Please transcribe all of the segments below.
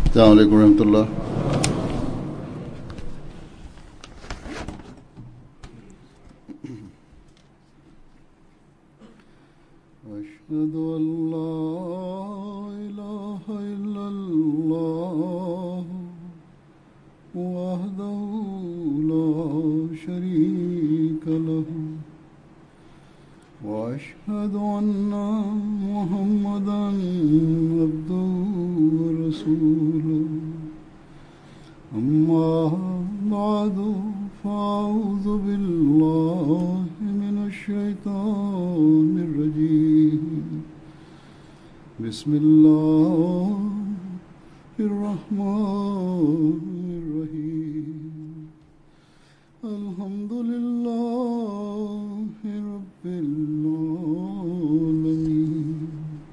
السلام عليكم ورحمة الله أشهد أن لا إله إلا الله وحده لا شريك له وأشهد أن محمدا عبده ورسوله أما بعد فأعوذ بالله من الشيطان الرجيم بسم الله الرحمن الرحيم الحمد لله رب العالمين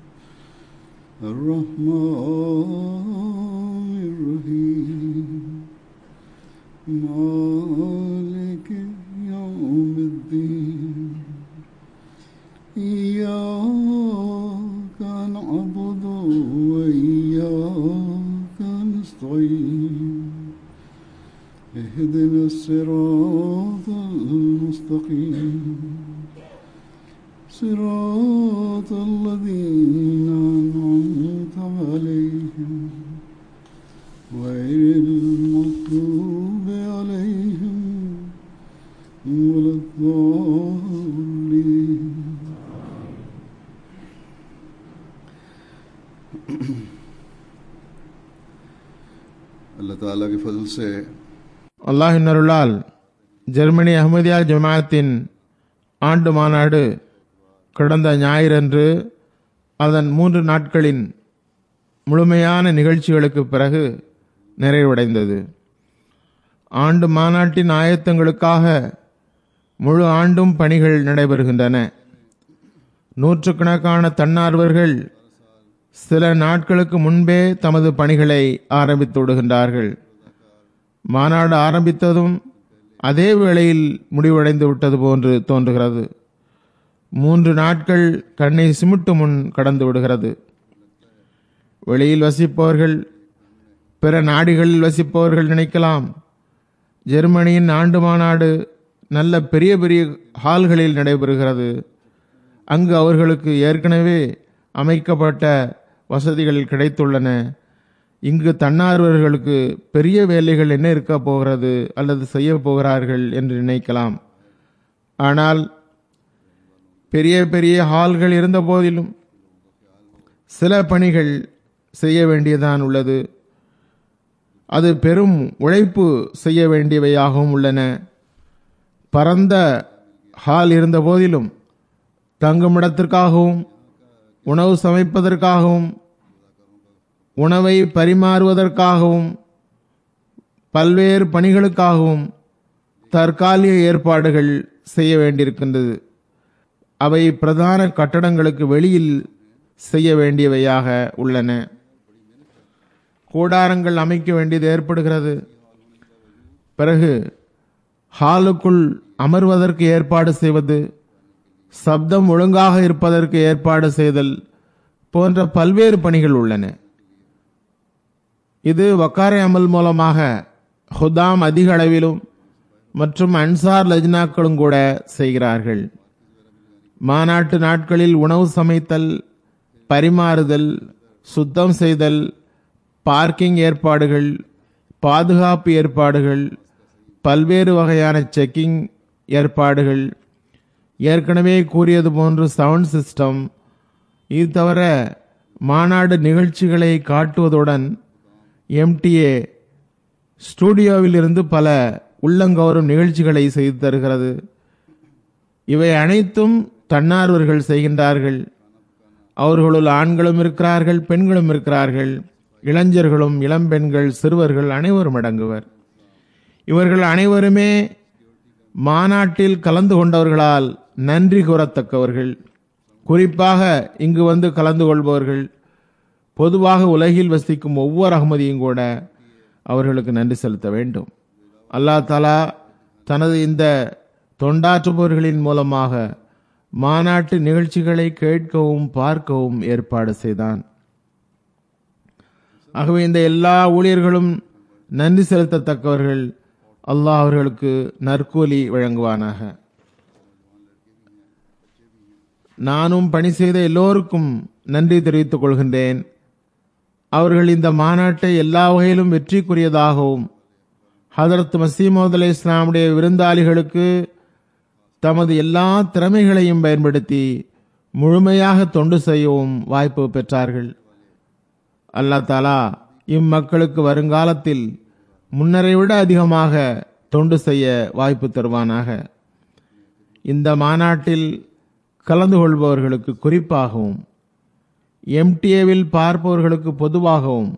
الرحمن الرحيم مالك يوم الدين إياك نعبد وإياك نستعين اهدنا الصراط المستقيم صراط الذين أنعمت عليهم غير المغضوب عليهم ولا الضالين अल्लाह ताला के फजल से அல்லாஹின் அருளால் ஜெர்மனி அஹ்மதியா ஜமாஅத்தின் ஆண்டு மாநாடு கடந்த ஞாயிறன்று அதன் மூன்று நாட்களின் முழுமையான நிகழ்ச்சிகளுக்கு பிறகு நிறைவடைந்தது ஆண்டு மாநாட்டின் ஆயத்தங்களுக்காக முழு ஆண்டும் பணிகள் நடைபெறுகின்றன நூற்றுக்கணக்கான தன்னார்வர்கள் சில நாட்களுக்கு முன்பே தமது பணிகளை ஆரம்பித்து விடுகின்றார்கள் மாநாடு ஆரம்பித்ததும் அதே வேளையில் முடிவடைந்து விட்டது போன்று தோன்றுகிறது மூன்று நாட்கள் கண்ணை சிமிட்டு முன் கடந்து விடுகிறது வெளியில் வசிப்பவர்கள் பிற நாடுகளில் வசிப்பவர்கள் நினைக்கலாம் ஜெர்மனியின் ஆண்டு மாநாடு நல்ல பெரிய பெரிய ஹால்களில் நடைபெறுகிறது அங்கு அவர்களுக்கு ஏற்கனவே அமைக்கப்பட்ட வசதிகள் கிடைத்துள்ளன இங்கு தன்னார்வர்களுக்கு பெரிய வேலைகள் என்ன இருக்க போகிறது அல்லது செய்ய போகிறார்கள் என்று நினைக்கலாம் ஆனால் பெரிய பெரிய ஹால்கள் இருந்த போதிலும் சில பணிகள் செய்ய வேண்டியதான் உள்ளது அது பெரும் உழைப்பு செய்ய வேண்டியவையாகவும் உள்ளன பரந்த ஹால் இருந்த போதிலும் தங்குமிடத்திற்காகவும் உணவு சமைப்பதற்காகவும் உணவை பரிமாறுவதற்காகவும் பல்வேறு பணிகளுக்காகவும் தற்காலிக ஏற்பாடுகள் செய்ய வேண்டியிருக்கின்றது அவை பிரதான கட்டடங்களுக்கு வெளியில் செய்ய வேண்டியவையாக உள்ளன கூடாரங்கள் அமைக்க வேண்டியது ஏற்படுகிறது பிறகு ஹாலுக்குள் அமர்வதற்கு ஏற்பாடு செய்வது சப்தம் ஒழுங்காக இருப்பதற்கு ஏற்பாடு செய்தல் போன்ற பல்வேறு பணிகள் உள்ளன இது வக்காரை அமல் மூலமாக ஹுதாம் அதிக அளவிலும் மற்றும் அன்சார் லஜ்னாக்களும் கூட செய்கிறார்கள் மாநாட்டு நாட்களில் உணவு சமைத்தல் பரிமாறுதல் சுத்தம் செய்தல் பார்க்கிங் ஏற்பாடுகள் பாதுகாப்பு ஏற்பாடுகள் பல்வேறு வகையான செக்கிங் ஏற்பாடுகள் ஏற்கனவே கூறியது போன்று சவுண்ட் சிஸ்டம் இது தவிர மாநாடு நிகழ்ச்சிகளை காட்டுவதுடன் எம்டிஏ ஸ்டூடியோவில் இருந்து பல உள்ளங்கவரும் நிகழ்ச்சிகளை செய்து தருகிறது இவை அனைத்தும் தன்னார்வர்கள் செய்கின்றார்கள் அவர்களுள் ஆண்களும் இருக்கிறார்கள் பெண்களும் இருக்கிறார்கள் இளைஞர்களும் இளம்பெண்கள் சிறுவர்கள் அனைவரும் அடங்குவர் இவர்கள் அனைவருமே மாநாட்டில் கலந்து கொண்டவர்களால் நன்றி கூறத்தக்கவர்கள் குறிப்பாக இங்கு வந்து கலந்து கொள்பவர்கள் பொதுவாக உலகில் வசிக்கும் ஒவ்வொரு அகமதியும் கூட அவர்களுக்கு நன்றி செலுத்த வேண்டும் அல்லாஹ் தலா தனது இந்த தொண்டாற்றுபவர்களின் மூலமாக மாநாட்டு நிகழ்ச்சிகளை கேட்கவும் பார்க்கவும் ஏற்பாடு செய்தான் ஆகவே இந்த எல்லா ஊழியர்களும் நன்றி செலுத்தத்தக்கவர்கள் அல்லாஹ் அவர்களுக்கு நற்கூலி வழங்குவானாக நானும் பணி செய்த எல்லோருக்கும் நன்றி தெரிவித்துக் கொள்கின்றேன் அவர்கள் இந்த மாநாட்டை எல்லா வகையிலும் வெற்றிக்குரியதாகவும் ஹதரத் மசீமோத் அலை இஸ்லாமுடைய விருந்தாளிகளுக்கு தமது எல்லா திறமைகளையும் பயன்படுத்தி முழுமையாக தொண்டு செய்யவும் வாய்ப்பு பெற்றார்கள் அல்லாஹ் தாலா இம்மக்களுக்கு வருங்காலத்தில் முன்னரை விட அதிகமாக தொண்டு செய்ய வாய்ப்பு தருவானாக இந்த மாநாட்டில் கலந்து கொள்பவர்களுக்கு குறிப்பாகவும் எம்டிஏவில் பார்ப்பவர்களுக்கு பொதுவாகவும்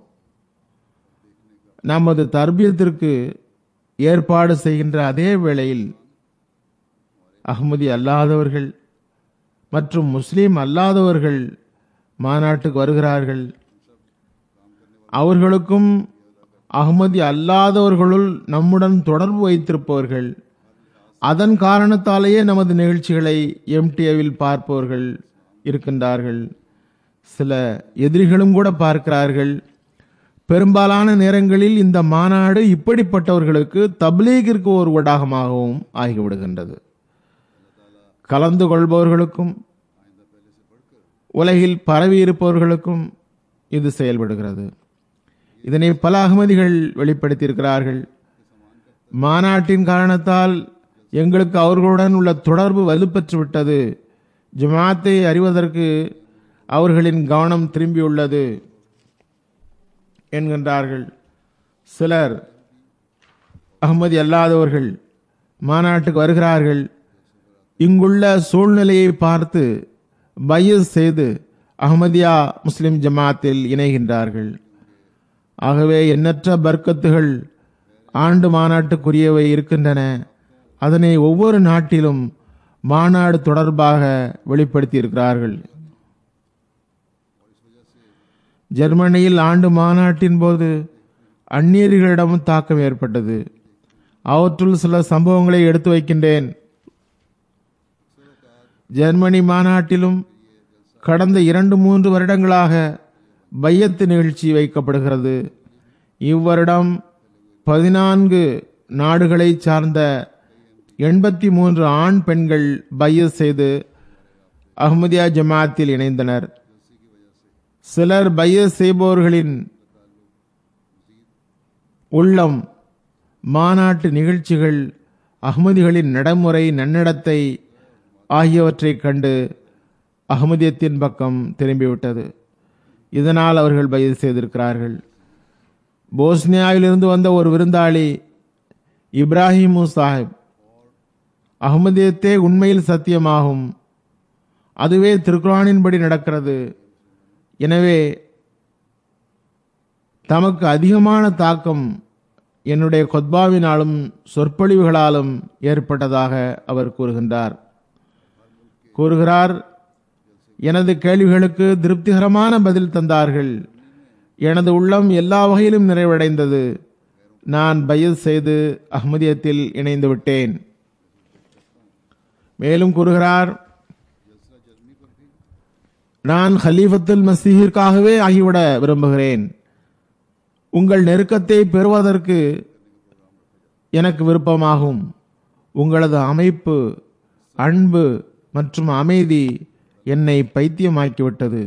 நமது தர்பியத்திற்கு ஏற்பாடு செய்கின்ற அதே வேளையில் அகமதி அல்லாதவர்கள் மற்றும் முஸ்லீம் அல்லாதவர்கள் மாநாட்டுக்கு வருகிறார்கள் அவர்களுக்கும் அகமதி அல்லாதவர்களுள் நம்முடன் தொடர்பு வைத்திருப்பவர்கள் அதன் காரணத்தாலேயே நமது நிகழ்ச்சிகளை எம்டிஏவில் பார்ப்பவர்கள் இருக்கின்றார்கள் சில எதிரிகளும் கூட பார்க்கிறார்கள் பெரும்பாலான நேரங்களில் இந்த மாநாடு இப்படிப்பட்டவர்களுக்கு தப்லீகிற்கு ஒரு ஊடகமாகவும் ஆகிவிடுகின்றது கலந்து கொள்பவர்களுக்கும் உலகில் பரவி இருப்பவர்களுக்கும் இது செயல்படுகிறது இதனை பல அகமதிகள் வெளிப்படுத்தியிருக்கிறார்கள் மாநாட்டின் காரணத்தால் எங்களுக்கு அவர்களுடன் உள்ள தொடர்பு வலுப்பெற்று விட்டது ஜமாத்தை அறிவதற்கு அவர்களின் கவனம் திரும்பியுள்ளது என்கின்றார்கள் சிலர் அகமதி அல்லாதவர்கள் மாநாட்டுக்கு வருகிறார்கள் இங்குள்ள சூழ்நிலையை பார்த்து பையஸ் செய்து அகமதியா முஸ்லிம் ஜமாத்தில் இணைகின்றார்கள் ஆகவே எண்ணற்ற பர்க்கத்துகள் ஆண்டு மாநாட்டுக்குரியவை இருக்கின்றன அதனை ஒவ்வொரு நாட்டிலும் மாநாடு தொடர்பாக வெளிப்படுத்தி இருக்கிறார்கள் ஜெர்மனியில் ஆண்டு மாநாட்டின் போது அந்நியர்களிடமும் தாக்கம் ஏற்பட்டது அவற்றுள் சில சம்பவங்களை எடுத்து வைக்கின்றேன் ஜெர்மனி மாநாட்டிலும் கடந்த இரண்டு மூன்று வருடங்களாக பையத்து நிகழ்ச்சி வைக்கப்படுகிறது இவ்வருடம் பதினான்கு நாடுகளை சார்ந்த எண்பத்தி மூன்று ஆண் பெண்கள் பையஸ் செய்து அஹ்மதியா ஜமாத்தில் இணைந்தனர் சிலர் பையஸ் செய்பவர்களின் உள்ளம் மாநாட்டு நிகழ்ச்சிகள் அகமதிகளின் நடைமுறை நன்னடத்தை ஆகியவற்றைக் கண்டு அகமதியத்தின் பக்கம் திரும்பிவிட்டது இதனால் அவர்கள் பயிர் செய்திருக்கிறார்கள் போஸ்னியாவிலிருந்து வந்த ஒரு விருந்தாளி இப்ராஹிமு சாஹிப் அகமதியத்தே உண்மையில் சத்தியமாகும் அதுவே திருக்குரானின்படி நடக்கிறது எனவே தமக்கு அதிகமான தாக்கம் என்னுடைய கொத்பாவினாலும் சொற்பொழிவுகளாலும் ஏற்பட்டதாக அவர் கூறுகின்றார் கூறுகிறார் எனது கேள்விகளுக்கு திருப்திகரமான பதில் தந்தார்கள் எனது உள்ளம் எல்லா வகையிலும் நிறைவடைந்தது நான் பயஸ் செய்து அஹ்மதியத்தில் இணைந்து விட்டேன் மேலும் கூறுகிறார் நான் ஹலீஃபத்துல் மசீஹிற்காகவே ஆகிவிட விரும்புகிறேன் உங்கள் நெருக்கத்தை பெறுவதற்கு எனக்கு விருப்பமாகும் உங்களது அமைப்பு அன்பு மற்றும் அமைதி என்னை பைத்தியமாக்கிவிட்டது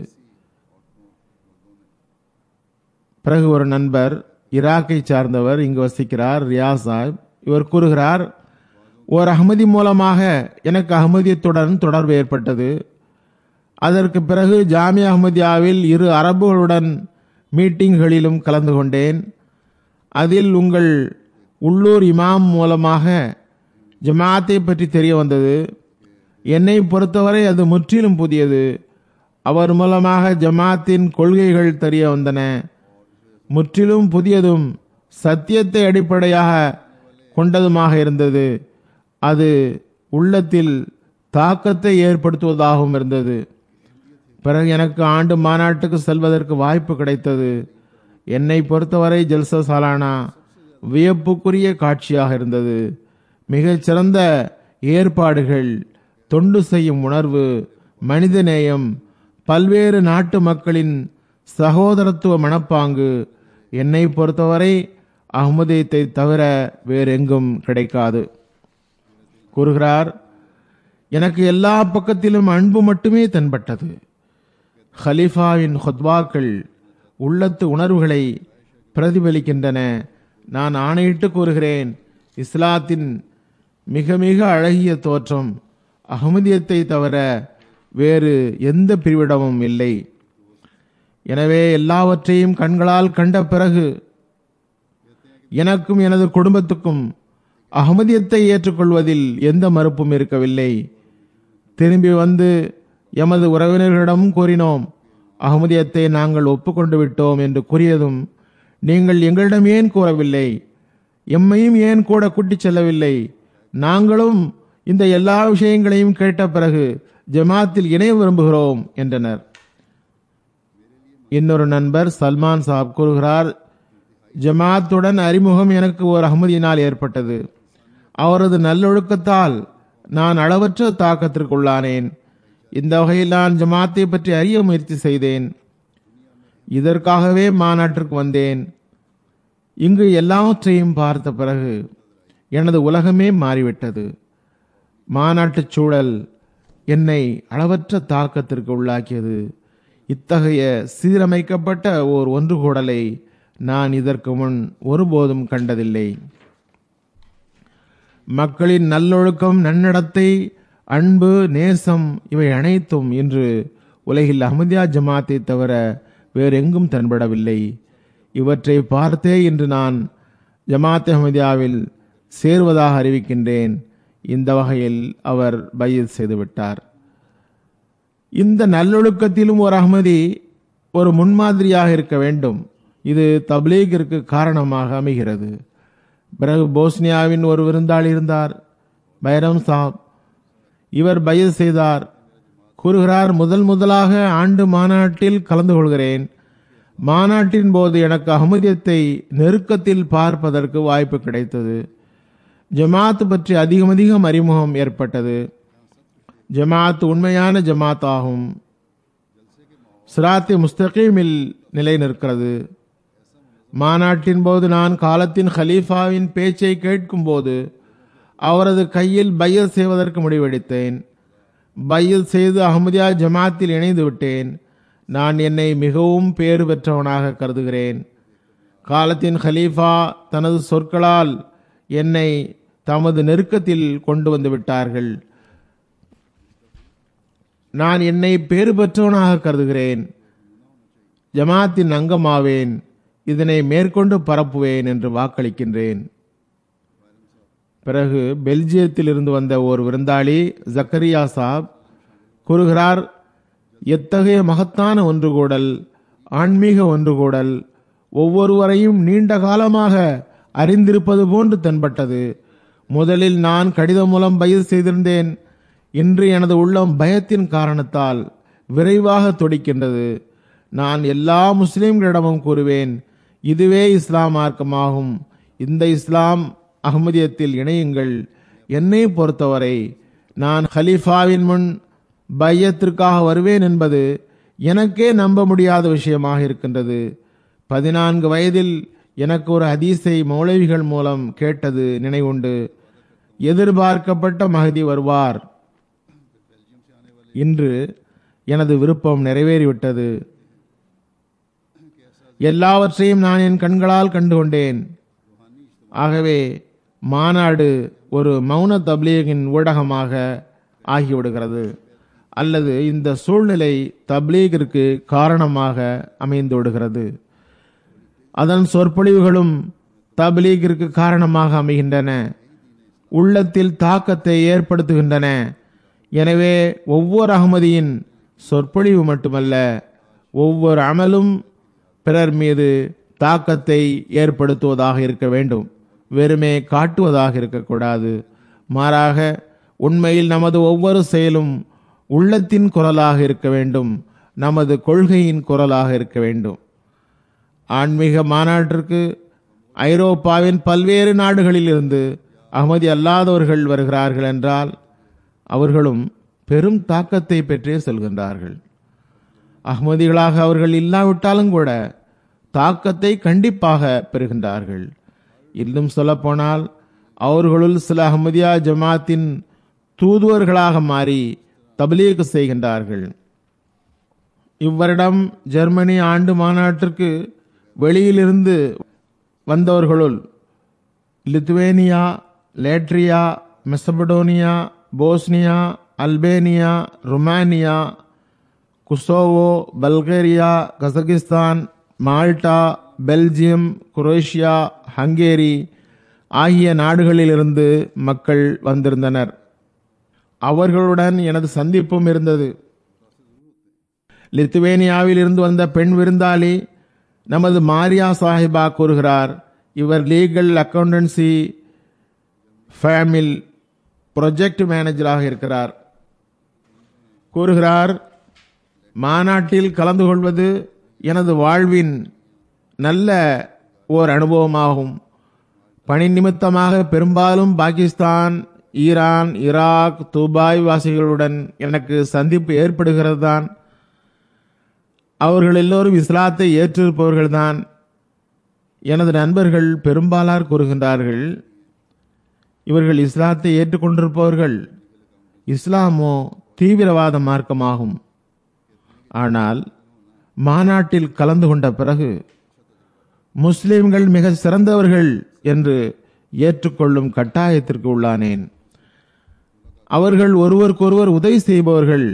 பிறகு ஒரு நண்பர் ஈராக்கை சார்ந்தவர் இங்கு வசிக்கிறார் ரியாஸ் சாஹிப் இவர் கூறுகிறார் ஓர் அகமதி மூலமாக எனக்கு அகமதியத்துடன் தொடர்பு ஏற்பட்டது அதற்கு பிறகு ஜாமியா அஹ்மதியாவில் இரு அரபுகளுடன் மீட்டிங்களிலும் கலந்து கொண்டேன் அதில் உங்கள் உள்ளூர் இமாம் மூலமாக ஜமாத்தை பற்றி தெரிய வந்தது என்னை பொறுத்தவரை அது முற்றிலும் புதியது அவர் மூலமாக ஜமாத்தின் கொள்கைகள் தெரிய வந்தன முற்றிலும் புதியதும் சத்தியத்தை அடிப்படையாக கொண்டதுமாக இருந்தது அது உள்ளத்தில் தாக்கத்தை ஏற்படுத்துவதாகவும் இருந்தது பிறகு எனக்கு ஆண்டு மாநாட்டுக்கு செல்வதற்கு வாய்ப்பு கிடைத்தது என்னை பொறுத்தவரை ஜல்சா சாலானா வியப்புக்குரிய காட்சியாக இருந்தது மிகச் சிறந்த ஏற்பாடுகள் தொண்டு செய்யும் உணர்வு மனிதநேயம் பல்வேறு நாட்டு மக்களின் சகோதரத்துவ மனப்பாங்கு என்னை பொறுத்தவரை அகமதியத்தை தவிர வேறெங்கும் கிடைக்காது கூறுகிறார் எனக்கு எல்லா பக்கத்திலும் அன்பு மட்டுமே தென்பட்டது ஹலீஃபாவின் ஹொத்வாக்கள் உள்ளத்து உணர்வுகளை பிரதிபலிக்கின்றன நான் ஆணையிட்டு கூறுகிறேன் இஸ்லாத்தின் மிக மிக அழகிய தோற்றம் அகமதியத்தை தவிர வேறு எந்த பிரிவிடமும் இல்லை எனவே எல்லாவற்றையும் கண்களால் கண்ட பிறகு எனக்கும் எனது குடும்பத்துக்கும் அகமதியத்தை ஏற்றுக்கொள்வதில் எந்த மறுப்பும் இருக்கவில்லை திரும்பி வந்து எமது உறவினர்களிடம் கூறினோம் அகமதியத்தை நாங்கள் ஒப்புக்கொண்டு விட்டோம் என்று கூறியதும் நீங்கள் எங்களிடம் ஏன் கூறவில்லை எம்மையும் ஏன் கூட கூட்டிச் செல்லவில்லை நாங்களும் இந்த எல்லா விஷயங்களையும் கேட்ட பிறகு ஜமாத்தில் இணைய விரும்புகிறோம் என்றனர் இன்னொரு நண்பர் சல்மான் சாப் கூறுகிறார் ஜமாத்துடன் அறிமுகம் எனக்கு ஒரு அகமதியினால் ஏற்பட்டது அவரது நல்லொழுக்கத்தால் நான் அளவற்ற தாக்கத்திற்குள்ளானேன் இந்த வகையில் நான் ஜமாத்தை பற்றி அறிய முயற்சி செய்தேன் இதற்காகவே மாநாட்டிற்கு வந்தேன் இங்கு எல்லாவற்றையும் பார்த்த பிறகு எனது உலகமே மாறிவிட்டது மாநாட்டுச் சூழல் என்னை அளவற்ற தாக்கத்திற்கு உள்ளாக்கியது இத்தகைய சீரமைக்கப்பட்ட ஓர் ஒன்றுகூடலை நான் இதற்கு முன் ஒருபோதும் கண்டதில்லை மக்களின் நல்லொழுக்கம் நன்னடத்தை அன்பு நேசம் இவை அனைத்தும் இன்று உலகில் அஹமதியா ஜமாத்தை தவிர வேறெங்கும் தென்படவில்லை இவற்றை பார்த்தே இன்று நான் ஜமாத் அஹமதியாவில் சேருவதாக அறிவிக்கின்றேன் இந்த வகையில் அவர் பையத் செய்துவிட்டார் இந்த நல்லொழுக்கத்திலும் ஒரு அகமதி ஒரு முன்மாதிரியாக இருக்க வேண்டும் இது தப்லீகிற்கு காரணமாக அமைகிறது பிறகு போஸ்னியாவின் ஒரு விருந்தாளி இருந்தார் பைரம் சாப் இவர் பையத் செய்தார் கூறுகிறார் முதல் முதலாக ஆண்டு மாநாட்டில் கலந்து கொள்கிறேன் மாநாட்டின் போது எனக்கு அகமதியத்தை நெருக்கத்தில் பார்ப்பதற்கு வாய்ப்பு கிடைத்தது ஜமாத் பற்றி அதிகம் அதிகம் அறிமுகம் ஏற்பட்டது ஜமாத் உண்மையான ஜமாத் ஆகும் சிராத்தி முஸ்தகீமில் நிலை நிற்கிறது மாநாட்டின் போது நான் காலத்தின் ஹலீஃபாவின் பேச்சை கேட்கும் போது அவரது கையில் பையல் செய்வதற்கு முடிவெடுத்தேன் பையல் செய்து அகமதியா ஜமாத்தில் இணைந்து விட்டேன் நான் என்னை மிகவும் பேறு பெற்றவனாக கருதுகிறேன் காலத்தின் ஹலீஃபா தனது சொற்களால் என்னை தமது நெருக்கத்தில் கொண்டு வந்து விட்டார்கள் நான் என்னை பேறு பெற்றவனாக கருதுகிறேன் ஜமாத்தின் அங்கமாவேன் இதனை மேற்கொண்டு பரப்புவேன் என்று வாக்களிக்கின்றேன் பிறகு பெல்ஜியத்தில் இருந்து வந்த ஒரு விருந்தாளி ஜக்கரியா சாப் கூறுகிறார் எத்தகைய மகத்தான ஒன்றுகூடல் ஆன்மீக ஒன்றுகூடல் ஒவ்வொருவரையும் நீண்ட காலமாக அறிந்திருப்பது போன்று தென்பட்டது முதலில் நான் கடிதம் மூலம் பயிர் செய்திருந்தேன் இன்று எனது உள்ளம் பயத்தின் காரணத்தால் விரைவாக துடிக்கின்றது நான் எல்லா முஸ்லிம்களிடமும் கூறுவேன் இதுவே இஸ்லாம் மார்க்கமாகும் இந்த இஸ்லாம் அகமதியத்தில் இணையுங்கள் என்னை பொறுத்தவரை நான் ஹலீஃபாவின் முன் பையத்திற்காக வருவேன் என்பது எனக்கே நம்ப முடியாத விஷயமாக இருக்கின்றது பதினான்கு வயதில் எனக்கு ஒரு ஹதீஸை மௌலவிகள் மூலம் கேட்டது நினைவுண்டு எதிர்பார்க்கப்பட்ட மகதி வருவார் இன்று எனது விருப்பம் நிறைவேறிவிட்டது எல்லாவற்றையும் நான் என் கண்களால் கண்டுகொண்டேன் ஆகவே மாநாடு ஒரு மௌன தப்லீகின் ஊடகமாக ஆகிவிடுகிறது அல்லது இந்த சூழ்நிலை தப்லீகிற்கு காரணமாக அமைந்து விடுகிறது அதன் சொற்பொழிவுகளும் தப்லீகிற்கு காரணமாக அமைகின்றன உள்ளத்தில் தாக்கத்தை ஏற்படுத்துகின்றன எனவே ஒவ்வொரு அகமதியின் சொற்பொழிவு மட்டுமல்ல ஒவ்வொரு அமலும் பிறர் மீது தாக்கத்தை ஏற்படுத்துவதாக இருக்க வேண்டும் வெறுமே காட்டுவதாக இருக்கக்கூடாது மாறாக உண்மையில் நமது ஒவ்வொரு செயலும் உள்ளத்தின் குரலாக இருக்க வேண்டும் நமது கொள்கையின் குரலாக இருக்க வேண்டும் ஆன்மீக மாநாட்டிற்கு ஐரோப்பாவின் பல்வேறு நாடுகளில் இருந்து அகமதி அல்லாதவர்கள் வருகிறார்கள் என்றால் அவர்களும் பெரும் தாக்கத்தை பெற்றே செல்கின்றார்கள் அகமதிகளாக அவர்கள் இல்லாவிட்டாலும் கூட தாக்கத்தை கண்டிப்பாக பெறுகின்றார்கள் இன்னும் சொல்லப்போனால் அவர்களுள் சில அகமதியா ஜமாத்தின் தூதுவர்களாக மாறி தபலீக் செய்கின்றார்கள் இவ்வருடம் ஜெர்மனி ஆண்டு மாநாட்டிற்கு வெளியிலிருந்து வந்தவர்களுள் Lithuania Latvia Macedonia Bosnia Albania Romania Kosovo Bulgaria Kazakhstan Malta Belgium Croatia Hungary ஆகிய நாடுகளிலிருந்து மக்கள் வந்திருந்தனர் அவர்களுடன் எனது சந்திப்பும் இருந்தது லித்துவேனியாவில் இருந்து வந்த பெண் விருந்தாளி நமது மாரியா சாஹிபா கூறுகிறார் இவர் லீகல் அக்கவுண்டன்சி ஃபேமில் ப்ரொஜெக்ட் மேனேஜராக இருக்கிறார் கூறுகிறார் மாநாட்டில் கலந்து கொள்வது எனது வாழ்வின் நல்ல ஓர் அனுபவமாகும் பணி நிமித்தமாக பெரும்பாலும் பாகிஸ்தான் ஈரான் ஈராக் துபாய் வாசிகளுடன் எனக்கு சந்திப்பு ஏற்படுகிறது தான் அவர்கள் எல்லோரும் இஸ்லாத்தை ஏற்றிருப்பவர்கள்தான் எனது நண்பர்கள் பெரும்பாலார் கூறுகின்றார்கள் இவர்கள் இஸ்லாத்தை ஏற்றுக்கொண்டிருப்பவர்கள் இஸ்லாமோ தீவிரவாத மார்க்கமாகும் ஆனால் மாநாட்டில் கலந்து கொண்ட பிறகு முஸ்லிம்கள் மிக சிறந்தவர்கள் என்று ஏற்றுக்கொள்ளும் கட்டாயத்திற்கு உள்ளானேன் அவர்கள் ஒருவருக்கொருவர் உதவி செய்பவர்கள்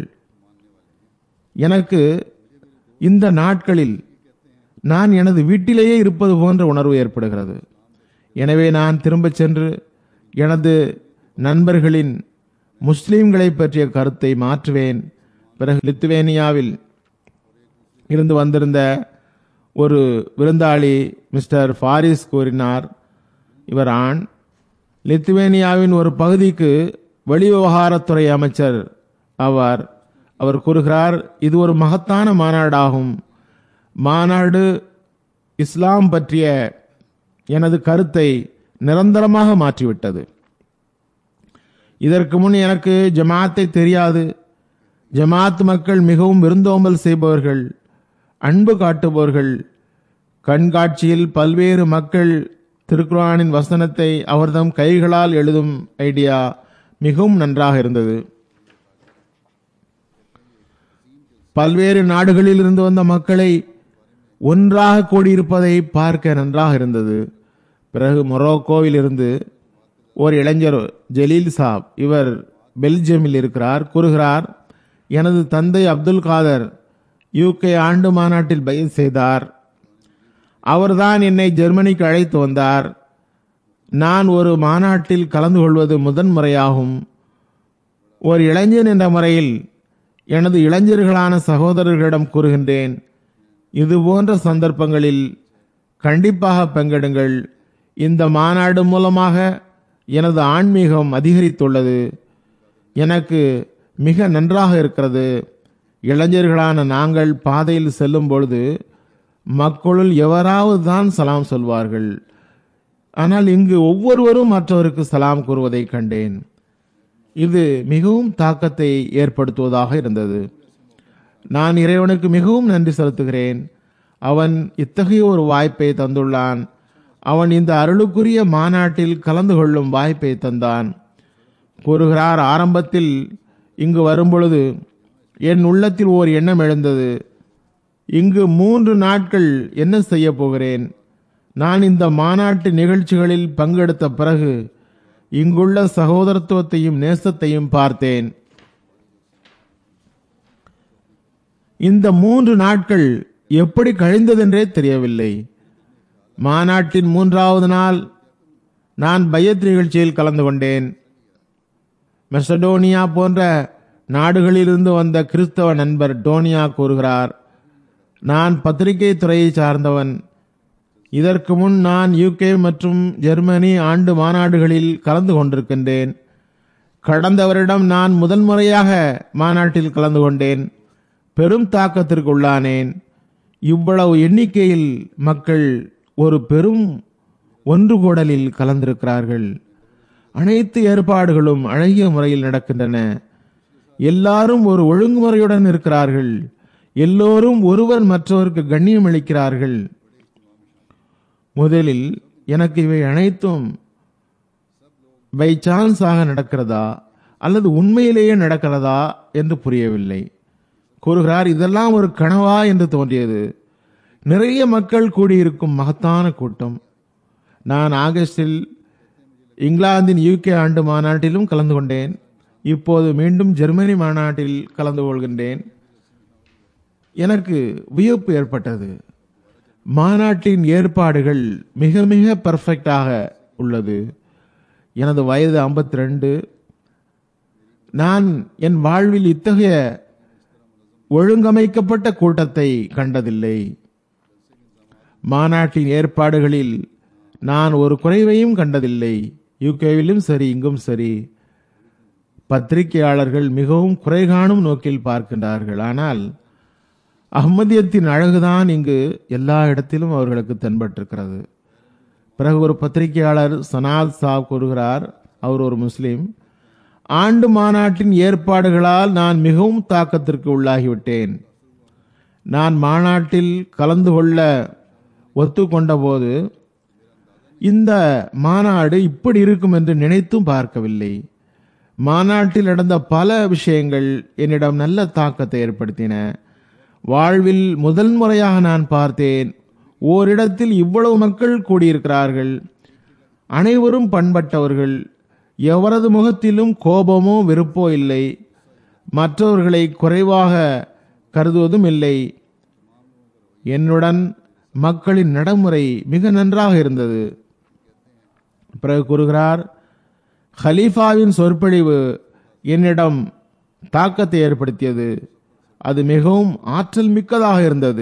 எனக்கு இந்த நாட்களில் நான் எனது வீட்டிலேயே இருப்பது போன்ற உணர்வு ஏற்படுகிறது எனவே நான் திரும்பச் சென்று எனது நண்பர்களின் முஸ்லிம்களை பற்றிய கருத்தை மாற்றுவேன் பிறகு லித்துவேனியாவில் இருந்து வந்திருந்த ஒரு விருந்தாளி மிஸ்டர் ஃபாரிஸ் கூறினார் இவர் ஆண் லித்துவேனியாவின் ஒரு பகுதிக்கு வெளிவிவகாரத்துறை அமைச்சர் ஆவார் அவர் கூறுகிறார் இது ஒரு மகத்தான மாநாடாகும் மாநாடு இஸ்லாம் பற்றிய எனது கருத்தை நிரந்தரமாக மாற்றிவிட்டது இதற்கு முன் எனக்கு ஜமாத்தை தெரியாது ஜமாத் மக்கள் மிகவும் விருந்தோம்பல் செய்பவர்கள் அன்பு காட்டுபவர்கள் கண்காட்சியில் பல்வேறு மக்கள் திருக்குரானின் வசனத்தை அவர்தம் கைகளால் எழுதும் ஐடியா மிகவும் நன்றாக இருந்தது பல்வேறு நாடுகளில் இருந்து வந்த மக்களை ஒன்றாக கூடியிருப்பதை பார்க்க நன்றாக இருந்தது பிறகு மொரோக்கோவில் இருந்து ஒரு இளைஞர் ஜலீல் சாப் இவர் பெல்ஜியமில் இருக்கிறார் கூறுகிறார் எனது தந்தை அப்துல் காதர் யூகே ஆண்டு மாநாட்டில் பயிர் செய்தார் அவர்தான் என்னை ஜெர்மனிக்கு அழைத்து வந்தார் நான் ஒரு மாநாட்டில் கலந்து கொள்வது முதன்முறையாகும் ஒரு இளைஞன் என்ற முறையில் எனது இளைஞர்களான சகோதரர்களிடம் கூறுகின்றேன் இது போன்ற சந்தர்ப்பங்களில் கண்டிப்பாக பங்கெடுங்கள் இந்த மாநாடு மூலமாக எனது ஆன்மீகம் அதிகரித்துள்ளது எனக்கு மிக நன்றாக இருக்கிறது இளைஞர்களான நாங்கள் பாதையில் செல்லும் பொழுது மக்களுள் எவராவது தான் சலாம் சொல்வார்கள் ஆனால் இங்கு ஒவ்வொருவரும் மற்றவருக்கு சலாம் கூறுவதை கண்டேன் இது மிகவும் தாக்கத்தை ஏற்படுத்துவதாக இருந்தது நான் இறைவனுக்கு மிகவும் நன்றி செலுத்துகிறேன் அவன் இத்தகைய ஒரு வாய்ப்பை தந்துள்ளான் அவன் இந்த அருளுக்குரிய மாநாட்டில் கலந்து கொள்ளும் வாய்ப்பை தந்தான் கூறுகிறார் ஆரம்பத்தில் இங்கு வரும்பொழுது என் உள்ளத்தில் ஓர் எண்ணம் எழுந்தது இங்கு மூன்று நாட்கள் என்ன செய்ய போகிறேன் நான் இந்த மாநாட்டு நிகழ்ச்சிகளில் பங்கெடுத்த பிறகு இங்குள்ள சகோதரத்துவத்தையும் நேசத்தையும் பார்த்தேன் இந்த மூன்று நாட்கள் எப்படி கழிந்ததென்றே தெரியவில்லை மாநாட்டின் மூன்றாவது நாள் நான் பையத் நிகழ்ச்சியில் கலந்து கொண்டேன் மெசடோனியா போன்ற நாடுகளிலிருந்து வந்த கிறிஸ்தவ நண்பர் டோனியா கூறுகிறார் நான் பத்திரிகை துறையை சார்ந்தவன் இதற்கு முன் நான் யூகே மற்றும் ஜெர்மனி ஆண்டு மாநாடுகளில் கலந்து கொண்டிருக்கின்றேன் கடந்த வருடம் நான் முதன்முறையாக மாநாட்டில் கலந்து கொண்டேன் பெரும் தாக்கத்திற்கு உள்ளானேன் இவ்வளவு எண்ணிக்கையில் மக்கள் ஒரு பெரும் ஒன்று கூடலில் கலந்திருக்கிறார்கள் அனைத்து ஏற்பாடுகளும் அழகிய முறையில் நடக்கின்றன எல்லாரும் ஒரு ஒழுங்குமுறையுடன் இருக்கிறார்கள் எல்லோரும் ஒருவர் மற்றவருக்கு கண்ணியம் அளிக்கிறார்கள் முதலில் எனக்கு இவை அனைத்தும் பை சான்ஸாக நடக்கிறதா அல்லது உண்மையிலேயே நடக்கிறதா என்று புரியவில்லை கூறுகிறார் இதெல்லாம் ஒரு கனவா என்று தோன்றியது நிறைய மக்கள் கூடியிருக்கும் மகத்தான கூட்டம் நான் ஆகஸ்டில் இங்கிலாந்தின் யூகே ஆண்டு மாநாட்டிலும் கலந்து கொண்டேன் இப்போது மீண்டும் ஜெர்மனி மாநாட்டில் கலந்து கொள்கின்றேன் எனக்கு வியப்பு ஏற்பட்டது மாநாட்டின் ஏற்பாடுகள் மிக மிக பர்ஃபெக்டாக உள்ளது எனது வயது 52 ரெண்டு நான் என் வாழ்வில் இத்தகைய ஒழுங்கமைக்கப்பட்ட கூட்டத்தை கண்டதில்லை மாநாட்டின் ஏற்பாடுகளில் நான் ஒரு குறைவையும் கண்டதில்லை யூகேவிலும் சரி இங்கும் சரி பத்திரிகையாளர்கள் மிகவும் குறை காணும் நோக்கில் பார்க்கின்றார்கள் ஆனால் அஹ்மதியத்தின் அழகுதான் இங்கு எல்லா இடத்திலும் அவர்களுக்கு தென்பட்டிருக்கிறது பிறகு ஒரு பத்திரிகையாளர் சனாத் சாப் கூறுகிறார் அவர் ஒரு முஸ்லிம் ஆண்டு மாநாட்டின் ஏற்பாடுகளால் நான் மிகவும் தாக்கத்திற்கு உள்ளாகிவிட்டேன் நான் மாநாட்டில் கலந்து கொள்ள ஒத்துக்கொண்ட போது இந்த மாநாடு இப்படி இருக்கும் என்று நினைத்தும் பார்க்கவில்லை மாநாட்டில் நடந்த பல விஷயங்கள் என்னிடம் நல்ல தாக்கத்தை ஏற்படுத்தின வாழ்வில் முதல் முறையாக நான் பார்த்தேன் ஓரிடத்தில் இவ்வளவு மக்கள் கூடியிருக்கிறார்கள் அனைவரும் பண்பட்டவர்கள் எவரது முகத்திலும் கோபமோ வெறுப்போ இல்லை மற்றவர்களை குறைவாக கருதுவதும் இல்லை என்னுடன் மக்களின் நடைமுறை மிக நன்றாக இருந்தது பிறகு கூறுகிறார் ஹலீஃபாவின் சொற்பொழிவு என்னிடம் தாக்கத்தை ஏற்படுத்தியது அது மிகவும் ஆற்றல் மிக்கதாக இருந்தது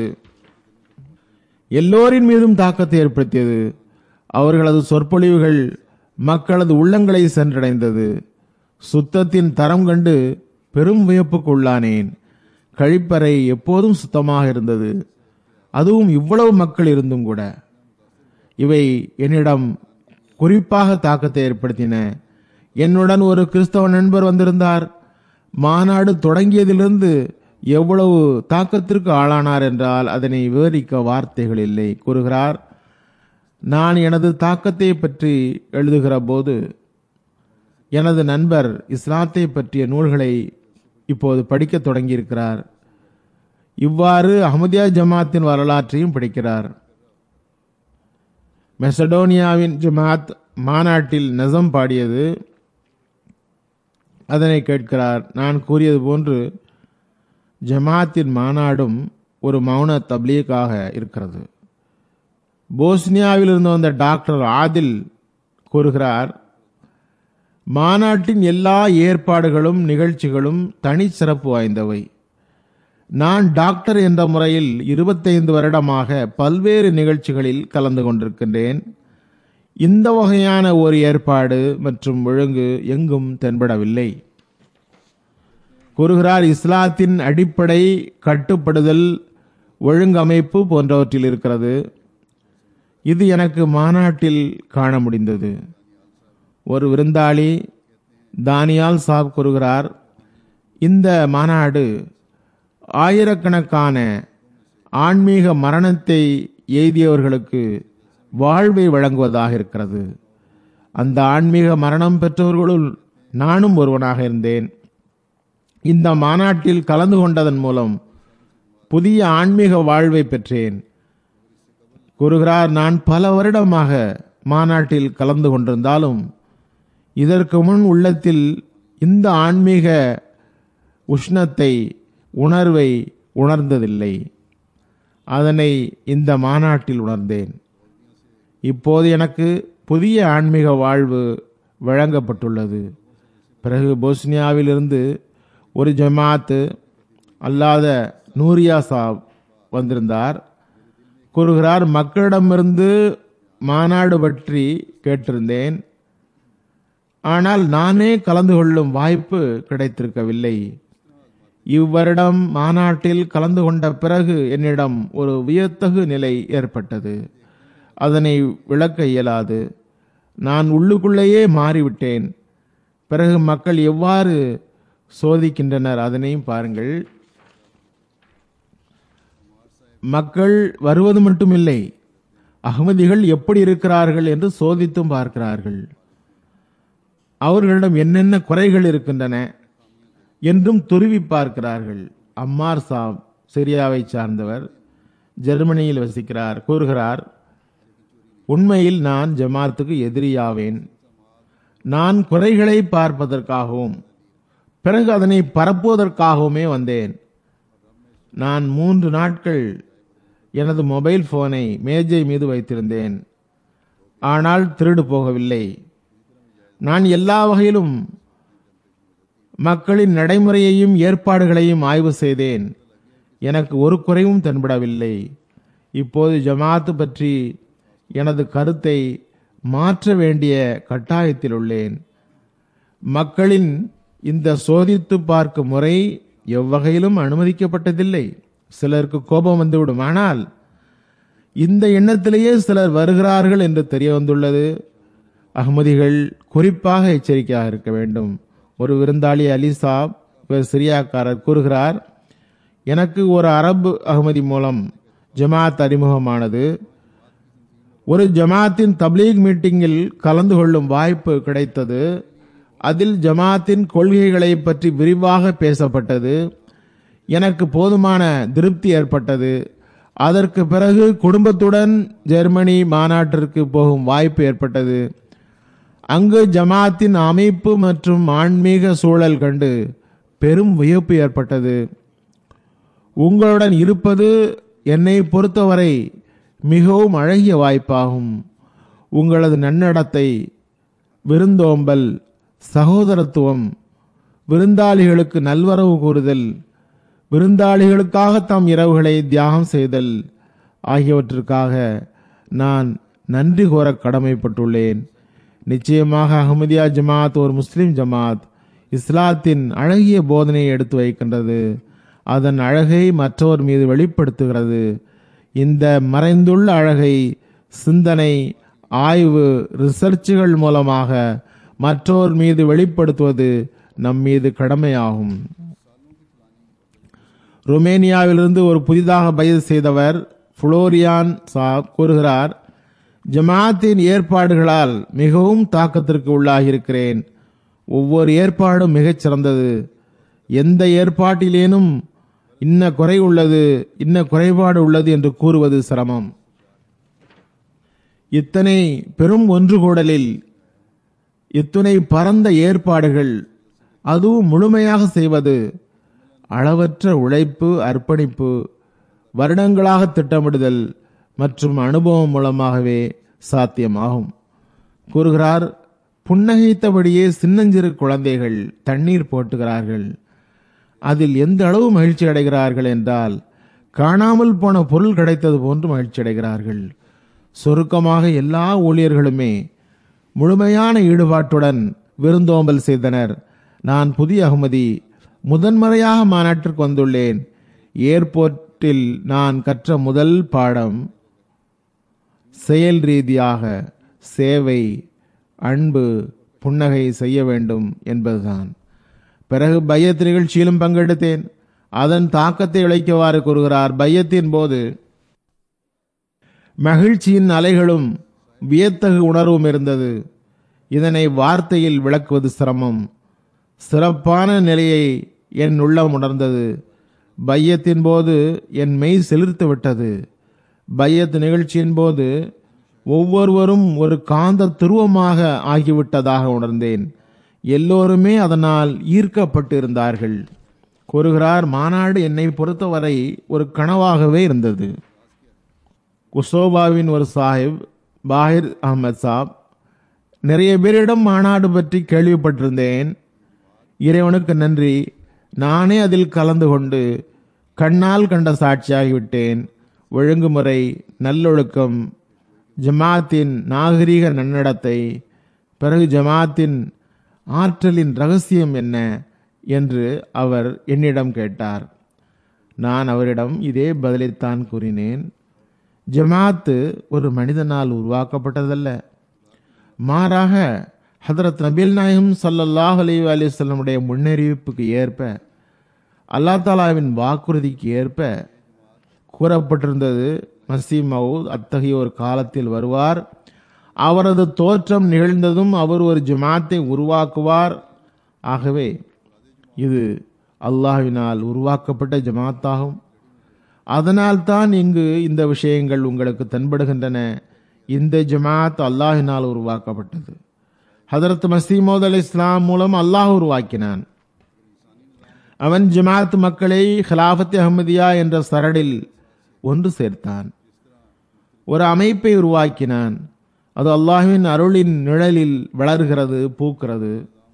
எல்லோரின் மீதும் தாக்கத்தை ஏற்படுத்தியது அவர்களது சொற்பொழிவுகள் மக்களது உள்ளங்களை சென்றடைந்தது சுத்தத்தின் தரம் கண்டு பெரும் வியப்புக்கு உள்ளானேன் கழிப்பறை எப்போதும் சுத்தமாக இருந்தது அதுவும் இவ்வளவு மக்கள் இருந்தும் கூட இவை என்னிடம் குறிப்பாக தாக்கத்தை ஏற்படுத்தின என்னுடன் ஒரு கிறிஸ்தவ நண்பர் வந்திருந்தார் மாநாடு தொடங்கியதிலிருந்து எவ்வளவு தாக்கத்திற்கு ஆளானார் என்றால் அதனை விவரிக்க வார்த்தைகள் இல்லை கூறுகிறார் நான் எனது தாக்கத்தை பற்றி எழுதுகிற போது எனது நண்பர் இஸ்லாத்தை பற்றிய நூல்களை இப்போது படிக்க தொடங்கியிருக்கிறார் இவ்வாறு அஹமதியா ஜமாத்தின் வரலாற்றையும் படிக்கிறார் மெசடோனியாவின் ஜமாத் மாநாட்டில் நெசம் பாடியது அதனை கேட்கிறார் நான் கூறியது போன்று ஜமாத்தின் மாநாடும் ஒரு மௌன தப்லீக்காக இருக்கிறது போஸ்னியாவில் இருந்து வந்த டாக்டர் ஆதில் கூறுகிறார் மாநாட்டின் எல்லா ஏற்பாடுகளும் நிகழ்ச்சிகளும் தனிச்சிறப்பு வாய்ந்தவை நான் டாக்டர் என்ற முறையில் இருபத்தைந்து வருடமாக பல்வேறு நிகழ்ச்சிகளில் கலந்து கொண்டிருக்கின்றேன் இந்த வகையான ஒரு ஏற்பாடு மற்றும் ஒழுங்கு எங்கும் தென்படவில்லை கூறுகிறார் இஸ்லாத்தின் அடிப்படை கட்டுப்படுதல் ஒழுங்கமைப்பு போன்றவற்றில் இருக்கிறது இது எனக்கு மாநாட்டில் காண முடிந்தது ஒரு விருந்தாளி தானியால் சாப் கூறுகிறார் இந்த மாநாடு ஆயிரக்கணக்கான ஆன்மீக மரணத்தை எய்தியவர்களுக்கு வாழ்வை வழங்குவதாக இருக்கிறது அந்த ஆன்மீக மரணம் பெற்றவர்களுள் நானும் ஒருவனாக இருந்தேன் இந்த மாநாட்டில் கலந்து கொண்டதன் மூலம் புதிய ஆன்மீக வாழ்வை பெற்றேன் கூறுகிறார் நான் பல வருடமாக மாநாட்டில் கலந்து கொண்டிருந்தாலும் இதற்கு முன் உள்ளத்தில் இந்த ஆன்மீக உஷ்ணத்தை உணர்வை உணர்ந்ததில்லை அதனை இந்த மாநாட்டில் உணர்ந்தேன் இப்போது எனக்கு புதிய ஆன்மீக வாழ்வு வழங்கப்பட்டுள்ளது பிறகு போஸ்னியாவிலிருந்து ஒரு ஜமாத்து அல்லாத நூரியா சாப் வந்திருந்தார் கூறுகிறார் மக்களிடமிருந்து மாநாடு பற்றி கேட்டிருந்தேன் ஆனால் நானே கலந்து கொள்ளும் வாய்ப்பு கிடைத்திருக்கவில்லை இவ்வருடம் மாநாட்டில் கலந்து கொண்ட பிறகு என்னிடம் ஒரு வியத்தகு நிலை ஏற்பட்டது அதனை விளக்க இயலாது நான் உள்ளுக்குள்ளேயே மாறிவிட்டேன் பிறகு மக்கள் எவ்வாறு சோதிக்கின்றனர் அதனையும் பாருங்கள் மக்கள் வருவது மட்டுமில்லை அகமதிகள் எப்படி இருக்கிறார்கள் என்று சோதித்தும் பார்க்கிறார்கள் அவர்களிடம் என்னென்ன குறைகள் இருக்கின்றன என்றும் துருவி பார்க்கிறார்கள் அம்மார் சாப் சிரியாவை சார்ந்தவர் ஜெர்மனியில் வசிக்கிறார் கூறுகிறார் உண்மையில் நான் ஜமாத்துக்கு எதிரியாவேன் நான் குறைகளை பார்ப்பதற்காகவும் பிறகு அதனை பரப்புவதற்காகவுமே வந்தேன் நான் மூன்று நாட்கள் எனது மொபைல் போனை மேஜை மீது வைத்திருந்தேன் ஆனால் திருடு போகவில்லை நான் எல்லா வகையிலும் மக்களின் நடைமுறையையும் ஏற்பாடுகளையும் ஆய்வு செய்தேன் எனக்கு ஒரு குறைவும் தென்படவில்லை இப்போது ஜமாத்து பற்றி எனது கருத்தை மாற்ற வேண்டிய கட்டாயத்தில் உள்ளேன் மக்களின் இந்த சோதித்து பார்க்கும் முறை எவ்வகையிலும் அனுமதிக்கப்பட்டதில்லை சிலருக்கு கோபம் வந்துவிடும் ஆனால் இந்த எண்ணத்திலேயே சிலர் வருகிறார்கள் என்று தெரிய வந்துள்ளது அகமதிகள் குறிப்பாக எச்சரிக்கையாக இருக்க வேண்டும் ஒரு விருந்தாளி அலி சாப் இவர் சிரியாக்காரர் கூறுகிறார் எனக்கு ஒரு அரபு அகமதி மூலம் ஜமாத் அறிமுகமானது ஒரு ஜமாத்தின் தப்லீக் மீட்டிங்கில் கலந்து கொள்ளும் வாய்ப்பு கிடைத்தது அதில் ஜமாத்தின் கொள்கைகளை பற்றி விரிவாக பேசப்பட்டது எனக்கு போதுமான திருப்தி ஏற்பட்டது அதற்கு பிறகு குடும்பத்துடன் ஜெர்மனி மாநாட்டிற்கு போகும் வாய்ப்பு ஏற்பட்டது அங்கு ஜமாத்தின் அமைப்பு மற்றும் ஆன்மீக சூழல் கண்டு பெரும் வியப்பு ஏற்பட்டது உங்களுடன் இருப்பது என்னை பொறுத்தவரை மிகவும் அழகிய வாய்ப்பாகும் உங்களது நன்னடத்தை விருந்தோம்பல் சகோதரத்துவம் விருந்தாளிகளுக்கு நல்வரவு கூறுதல் விருந்தாளிகளுக்காக தம் இரவுகளை தியாகம் செய்தல் ஆகியவற்றிற்காக நான் நன்றி கோர கடமைப்பட்டுள்ளேன் நிச்சயமாக அகமதியா ஜமாத் ஒரு முஸ்லிம் ஜமாத் இஸ்லாத்தின் அழகிய போதனையை எடுத்து வைக்கின்றது அதன் அழகை மற்றவர் மீது வெளிப்படுத்துகிறது இந்த மறைந்துள்ள அழகை சிந்தனை ஆய்வு ரிசர்ச்சுகள் மூலமாக மற்றோர் மீது வெளிப்படுத்துவது நம் மீது கடமையாகும் ருமேனியாவிலிருந்து ஒரு புதிதாக பயிர் செய்தவர் புளோரியான் சாப் கூறுகிறார் ஜமாத்தின் ஏற்பாடுகளால் மிகவும் தாக்கத்திற்கு உள்ளாகியிருக்கிறேன் ஒவ்வொரு ஏற்பாடும் மிகச் சிறந்தது எந்த ஏற்பாட்டிலேனும் இன்ன குறை உள்ளது இன்ன குறைபாடு உள்ளது என்று கூறுவது சிரமம் இத்தனை பெரும் ஒன்று கூடலில் இத்துணை பரந்த ஏற்பாடுகள் அதுவும் முழுமையாக செய்வது அளவற்ற உழைப்பு அர்ப்பணிப்பு வருடங்களாக திட்டமிடுதல் மற்றும் அனுபவம் மூலமாகவே சாத்தியமாகும் கூறுகிறார் புன்னகைத்தபடியே சின்னஞ்சிறு குழந்தைகள் தண்ணீர் போட்டுகிறார்கள் அதில் எந்த அளவு மகிழ்ச்சி அடைகிறார்கள் என்றால் காணாமல் போன பொருள் கிடைத்தது போன்று மகிழ்ச்சி அடைகிறார்கள் சுருக்கமாக எல்லா ஊழியர்களுமே முழுமையான ஈடுபாட்டுடன் விருந்தோம்பல் செய்தனர் நான் புதிய அகமதி முதன்முறையாக மாநாட்டிற்கு வந்துள்ளேன் ஏர்போர்ட்டில் நான் கற்ற முதல் பாடம் செயல் ரீதியாக சேவை அன்பு புன்னகை செய்ய வேண்டும் என்பதுதான் பிறகு பையத் நிகழ்ச்சியிலும் பங்கெடுத்தேன் அதன் தாக்கத்தை இழைக்கவாறு கூறுகிறார் பையத்தின் போது மகிழ்ச்சியின் அலைகளும் வியத்தகு உணர்வும் இருந்தது இதனை வார்த்தையில் விளக்குவது சிரமம் சிறப்பான நிலையை என் உள்ளம் உணர்ந்தது பையத்தின் போது என் மெய் செலுத்து விட்டது பையத் நிகழ்ச்சியின் போது ஒவ்வொருவரும் ஒரு காந்த துருவமாக ஆகிவிட்டதாக உணர்ந்தேன் எல்லோருமே அதனால் ஈர்க்கப்பட்டு இருந்தார்கள் கூறுகிறார் மாநாடு என்னை பொறுத்தவரை ஒரு கனவாகவே இருந்தது குசோபாவின் ஒரு சாஹிப் பாஹிர் அகமது சாப் நிறைய பேரிடம் மாநாடு பற்றி கேள்விப்பட்டிருந்தேன் இறைவனுக்கு நன்றி நானே அதில் கலந்து கொண்டு கண்ணால் கண்ட சாட்சியாகிவிட்டேன் ஒழுங்குமுறை நல்லொழுக்கம் ஜமாத்தின் நாகரீக நன்னடத்தை பிறகு ஜமாத்தின் ஆற்றலின் ரகசியம் என்ன என்று அவர் என்னிடம் கேட்டார் நான் அவரிடம் இதே பதிலைத்தான் கூறினேன் ஜமாத்து ஒரு மனிதனால் உருவாக்கப்பட்டதல்ல மாறாக ஹதரத் நபீல் நாயகம் சல்லல்லாஹ் அலி அலிஸ்லமுடைய முன்னறிவிப்புக்கு ஏற்ப அல்லா தாலாவின் வாக்குறுதிக்கு ஏற்ப கூறப்பட்டிருந்தது மசி மவுத் அத்தகைய ஒரு காலத்தில் வருவார் அவரது தோற்றம் நிகழ்ந்ததும் அவர் ஒரு ஜமாத்தை உருவாக்குவார் ஆகவே இது அல்லாஹ்வினால் உருவாக்கப்பட்ட ஜமாத்தாகும் அதனால்தான் இங்கு இந்த விஷயங்கள் உங்களுக்கு தென்படுகின்றன இந்த ஜமாத் அல்லாஹினால் உருவாக்கப்பட்டது ஹதரத் மசீமோத் அலி இஸ்லாம் மூலம் அல்லாஹ் உருவாக்கினான் அவன் ஜமாத் மக்களை ஹிலாஃபத் அஹமதியா என்ற சரடில் ஒன்று சேர்த்தான் ஒரு அமைப்பை உருவாக்கினான் அது அல்லாஹ்வின் அருளின் நிழலில் வளர்கிறது பூக்கிறது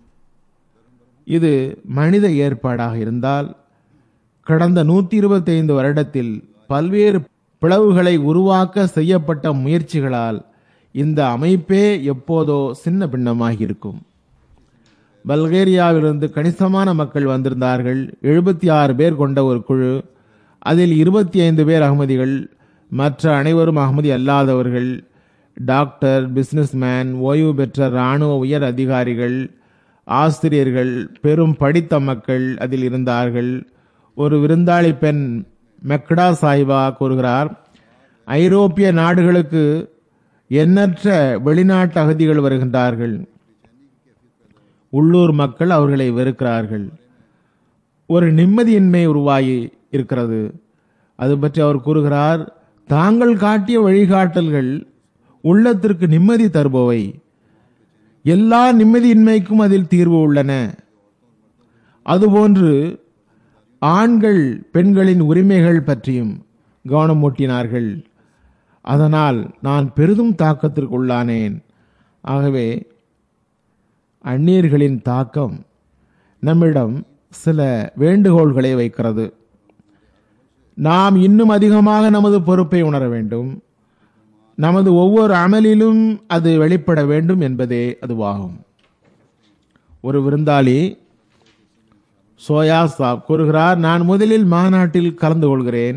இது மனித ஏற்பாடாக இருந்தால் கடந்த நூத்தி இருபத்தைந்து வருடத்தில் பல்வேறு பிளவுகளை உருவாக்க செய்யப்பட்ட முயற்சிகளால் இந்த அமைப்பே எப்போதோ சின்ன பின்னமாகி இருக்கும் பல்கேரியாவிலிருந்து கணிசமான மக்கள் வந்திருந்தார்கள் எழுபத்தி ஆறு பேர் கொண்ட ஒரு குழு அதில் இருபத்தி ஐந்து பேர் அகமதிகள் மற்ற அனைவரும் அகமதி அல்லாதவர்கள் டாக்டர் பிசினஸ்மேன் ஓய்வு பெற்ற இராணுவ உயர் அதிகாரிகள் ஆசிரியர்கள் பெரும் படித்த மக்கள் அதில் இருந்தார்கள் ஒரு விருந்தாளி பெண் மெக்டா சாஹிபா கூறுகிறார் ஐரோப்பிய நாடுகளுக்கு எண்ணற்ற வெளிநாட்டு அகதிகள் வருகின்றார்கள் உள்ளூர் மக்கள் அவர்களை வெறுக்கிறார்கள் ஒரு நிம்மதியின்மை உருவாகி இருக்கிறது அது பற்றி அவர் கூறுகிறார் தாங்கள் காட்டிய வழிகாட்டல்கள் உள்ளத்திற்கு நிம்மதி தருபவை எல்லா நிம்மதியின்மைக்கும் அதில் தீர்வு உள்ளன அதுபோன்று ஆண்கள் பெண்களின் உரிமைகள் பற்றியும் கவனம் ஊட்டினார்கள் அதனால் நான் பெரிதும் தாக்கத்திற்கு உள்ளானேன் ஆகவே அந்நியர்களின் தாக்கம் நம்மிடம் சில வேண்டுகோள்களை வைக்கிறது நாம் இன்னும் அதிகமாக நமது பொறுப்பை உணர வேண்டும் நமது ஒவ்வொரு அமலிலும் அது வெளிப்பட வேண்டும் என்பதே அதுவாகும் ஒரு விருந்தாளி சோயா சாப் கூறுகிறார் நான் முதலில் மாநாட்டில் கலந்து கொள்கிறேன்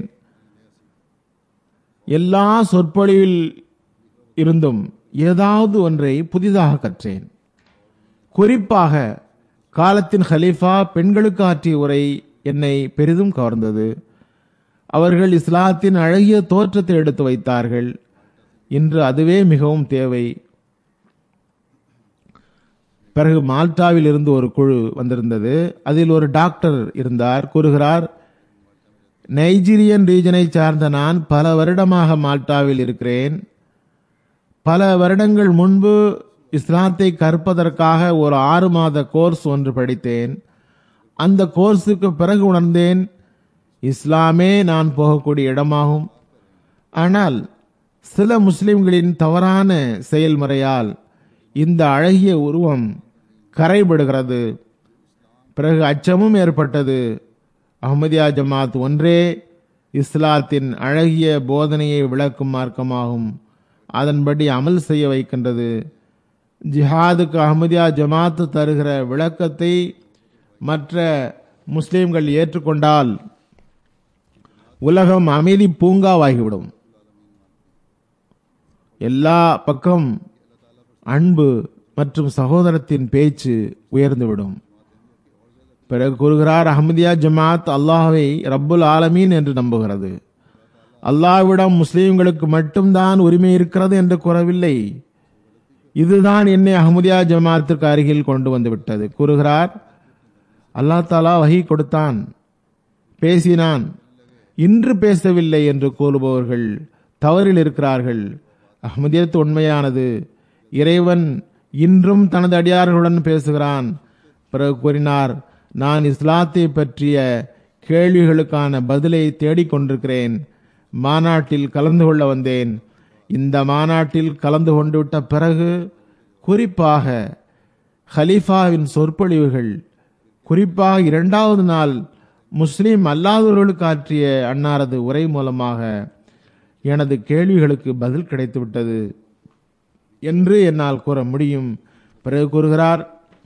எல்லா சொற்பொழிவில் இருந்தும் ஏதாவது ஒன்றை புதிதாக கற்றேன் குறிப்பாக காலத்தின் ஹலீஃபா பெண்களுக்கு ஆற்றிய உரை என்னை பெரிதும் கவர்ந்தது அவர்கள் இஸ்லாத்தின் அழகிய தோற்றத்தை எடுத்து வைத்தார்கள் இன்று அதுவே மிகவும் தேவை பிறகு மால்டாவில் இருந்து ஒரு குழு வந்திருந்தது அதில் ஒரு டாக்டர் இருந்தார் கூறுகிறார் நைஜீரியன் ரீஜனை சார்ந்த நான் பல வருடமாக மால்டாவில் இருக்கிறேன் பல வருடங்கள் முன்பு இஸ்லாத்தை கற்பதற்காக ஒரு ஆறு மாத கோர்ஸ் ஒன்று படித்தேன் அந்த கோர்ஸுக்கு பிறகு உணர்ந்தேன் இஸ்லாமே நான் போகக்கூடிய இடமாகும் ஆனால் சில முஸ்லிம்களின் தவறான செயல்முறையால் இந்த அழகிய உருவம் கரைபடுகிறது பிறகு அச்சமும் ஏற்பட்டது அஹமதியா ஜமாத் ஒன்றே இஸ்லாத்தின் அழகிய போதனையை விளக்கும் மார்க்கமாகும் அதன்படி அமல் செய்ய வைக்கின்றது ஜிஹாதுக்கு அஹமதியா ஜமாத் தருகிற விளக்கத்தை மற்ற முஸ்லிம்கள் ஏற்றுக்கொண்டால் உலகம் அமைதி பூங்காவாகிவிடும் எல்லா பக்கம் அன்பு மற்றும் சகோதரத்தின் பேச்சு உயர்ந்துவிடும் பிறகு கூறுகிறார் அஹமதியா ஜமாத் அல்லாஹ்வை ரப்புல் ஆலமீன் என்று நம்புகிறது அல்லாஹ்விடம் முஸ்லிம்களுக்கு மட்டும்தான் உரிமை இருக்கிறது என்று கூறவில்லை இதுதான் என்னை அஹமதியா ஜமாத்திற்கு அருகில் கொண்டு வந்து விட்டது கூறுகிறார் அல்லா தாலா வகை கொடுத்தான் பேசினான் இன்று பேசவில்லை என்று கூறுபவர்கள் தவறில் இருக்கிறார்கள் அஹ்மதியத் உண்மையானது இறைவன் இன்றும் தனது அடியார்களுடன் பேசுகிறான் பிறகு கூறினார் நான் இஸ்லாத்தை பற்றிய கேள்விகளுக்கான பதிலை தேடிக்கொண்டிருக்கிறேன் மாநாட்டில் கலந்து கொள்ள வந்தேன் இந்த மாநாட்டில் கலந்து கொண்டு விட்ட பிறகு குறிப்பாக ஹலீஃபாவின் சொற்பொழிவுகள் குறிப்பாக இரண்டாவது நாள் முஸ்லிம் அல்லாதவர்களுக்கு ஆற்றிய அன்னாரது உரை மூலமாக எனது கேள்விகளுக்கு பதில் கிடைத்துவிட்டது என்று என்னால் கூற முடியும் பிறகு கூறுகிறார்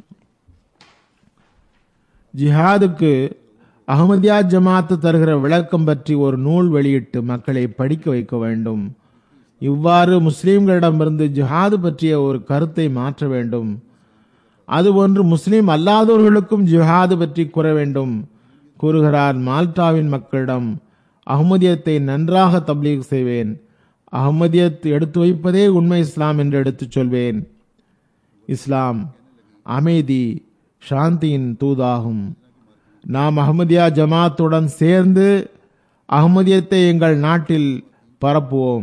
ஜிஹாதுக்கு அகமதியா ஜமாத்து தருகிற விளக்கம் பற்றி ஒரு நூல் வெளியிட்டு மக்களை படிக்க வைக்க வேண்டும் இவ்வாறு முஸ்லிம்களிடமிருந்து ஜிஹாது பற்றிய ஒரு கருத்தை மாற்ற வேண்டும் அதுபோன்று முஸ்லிம் அல்லாதவர்களுக்கும் ஜிஹாது பற்றி கூற வேண்டும் கூறுகிறார் மால்டாவின் மக்களிடம் அகமதியத்தை நன்றாக தப்லீக் செய்வேன் அகமதியத் எடுத்து வைப்பதே உண்மை இஸ்லாம் என்று எடுத்துச் சொல்வேன் இஸ்லாம் அமைதி சாந்தியின் தூதாகும் நாம் அகமதியா ஜமாத்துடன் சேர்ந்து அகமதியத்தை எங்கள் நாட்டில் பரப்புவோம்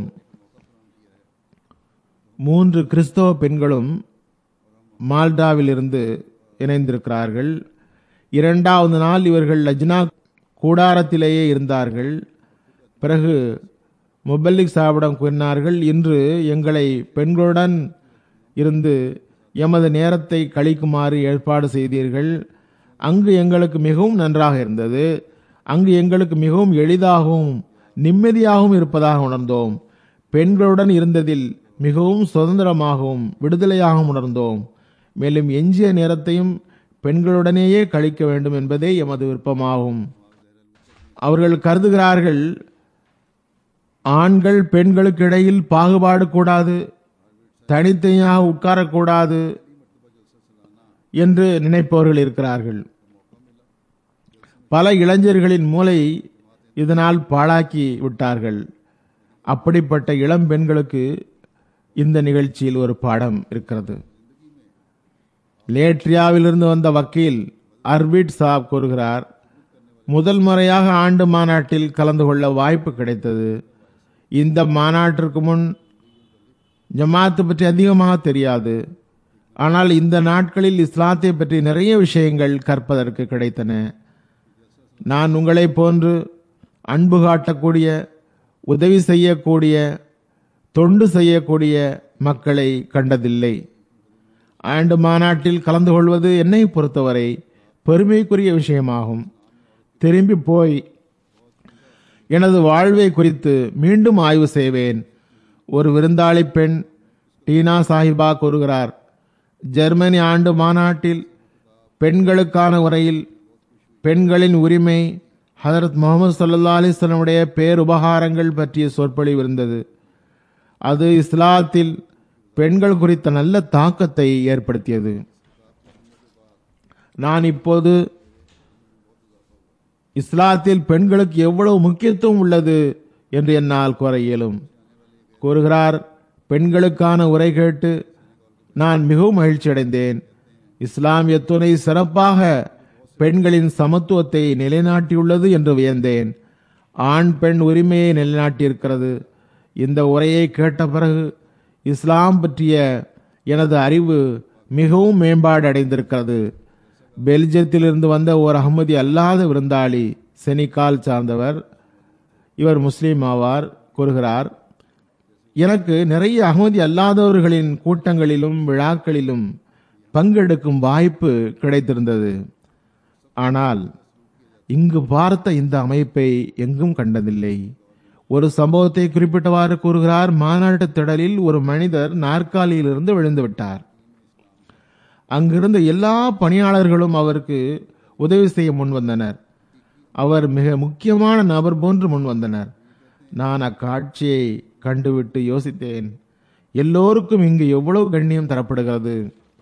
மூன்று கிறிஸ்தவ பெண்களும் மால்டாவில் இருந்து இணைந்திருக்கிறார்கள் இரண்டாவது நாள் இவர்கள் லஜ்னா கூடாரத்திலேயே இருந்தார்கள் பிறகு முபல்லிக் சாஹிபிடம் கூறினார்கள் இன்று எங்களை பெண்களுடன் இருந்து எமது நேரத்தை கழிக்குமாறு ஏற்பாடு செய்தீர்கள் அங்கு எங்களுக்கு மிகவும் நன்றாக இருந்தது அங்கு எங்களுக்கு மிகவும் எளிதாகவும் நிம்மதியாகவும் இருப்பதாக உணர்ந்தோம் பெண்களுடன் இருந்ததில் மிகவும் சுதந்திரமாகவும் விடுதலையாகவும் உணர்ந்தோம் மேலும் எஞ்சிய நேரத்தையும் பெண்களுடனேயே கழிக்க வேண்டும் என்பதே எமது விருப்பமாகும் அவர்கள் கருதுகிறார்கள் ஆண்கள் பெண்களுக்கு இடையில் பாகுபாடு கூடாது தனித்தனியாக உட்காரக்கூடாது என்று நினைப்பவர்கள் இருக்கிறார்கள் பல இளைஞர்களின் மூளை இதனால் பாழாக்கி விட்டார்கள் அப்படிப்பட்ட இளம் பெண்களுக்கு இந்த நிகழ்ச்சியில் ஒரு பாடம் இருக்கிறது லேட்ரியாவிலிருந்து வந்த வக்கீல் அர்விட் சாப் கூறுகிறார் முதல் முறையாக ஆண்டு மாநாட்டில் கலந்து கொள்ள வாய்ப்பு கிடைத்தது இந்த மாநாட்டிற்கு முன் ஜமாத்து பற்றி அதிகமாக தெரியாது ஆனால் இந்த நாட்களில் இஸ்லாத்தை பற்றி நிறைய விஷயங்கள் கற்பதற்கு கிடைத்தன நான் உங்களைப் போன்று அன்பு காட்டக்கூடிய உதவி செய்யக்கூடிய தொண்டு செய்யக்கூடிய மக்களை கண்டதில்லை ஆண்டு மாநாட்டில் கலந்து கொள்வது என்னை பொறுத்தவரை பெருமைக்குரிய விஷயமாகும் திரும்பி போய் எனது வாழ்வை குறித்து மீண்டும் ஆய்வு செய்வேன் ஒரு விருந்தாளி பெண் டீனா சாஹிபா கூறுகிறார் ஜெர்மனி ஆண்டு மாநாட்டில் பெண்களுக்கான உரையில் பெண்களின் உரிமை ஹதரத் முகமது சல்லா அலிஸ்லமுடைய பேருபகாரங்கள் பற்றிய சொற்பொழிவு இருந்தது அது இஸ்லாத்தில் பெண்கள் குறித்த நல்ல தாக்கத்தை ஏற்படுத்தியது நான் இப்போது இஸ்லாத்தில் பெண்களுக்கு எவ்வளவு முக்கியத்துவம் உள்ளது என்று என்னால் கூற இயலும் கூறுகிறார் பெண்களுக்கான உரை கேட்டு நான் மிகவும் மகிழ்ச்சி அடைந்தேன் இஸ்லாம் எத்துணை சிறப்பாக பெண்களின் சமத்துவத்தை நிலைநாட்டியுள்ளது என்று வியந்தேன் ஆண் பெண் உரிமையை நிலைநாட்டியிருக்கிறது இந்த உரையை கேட்ட பிறகு இஸ்லாம் பற்றிய எனது அறிவு மிகவும் மேம்பாடு அடைந்திருக்கிறது பெல்ஜியத்திலிருந்து வந்த ஓர் அகமதி அல்லாத விருந்தாளி செனிகால் சார்ந்தவர் இவர் முஸ்லீம் ஆவார் கூறுகிறார் எனக்கு நிறைய அகமதி அல்லாதவர்களின் கூட்டங்களிலும் விழாக்களிலும் பங்கெடுக்கும் வாய்ப்பு கிடைத்திருந்தது ஆனால் இங்கு பார்த்த இந்த அமைப்பை எங்கும் கண்டதில்லை ஒரு சம்பவத்தை குறிப்பிட்டவாறு கூறுகிறார் மாநாட்டு திடலில் ஒரு மனிதர் நாற்காலியிலிருந்து விழுந்து விட்டார் அங்கிருந்த எல்லா பணியாளர்களும் அவருக்கு உதவி செய்ய முன்வந்தனர் அவர் மிக முக்கியமான நபர் போன்று முன்வந்தனர் நான் அக்காட்சியை கண்டுவிட்டு யோசித்தேன் எல்லோருக்கும் இங்கு எவ்வளவு கண்ணியம் தரப்படுகிறது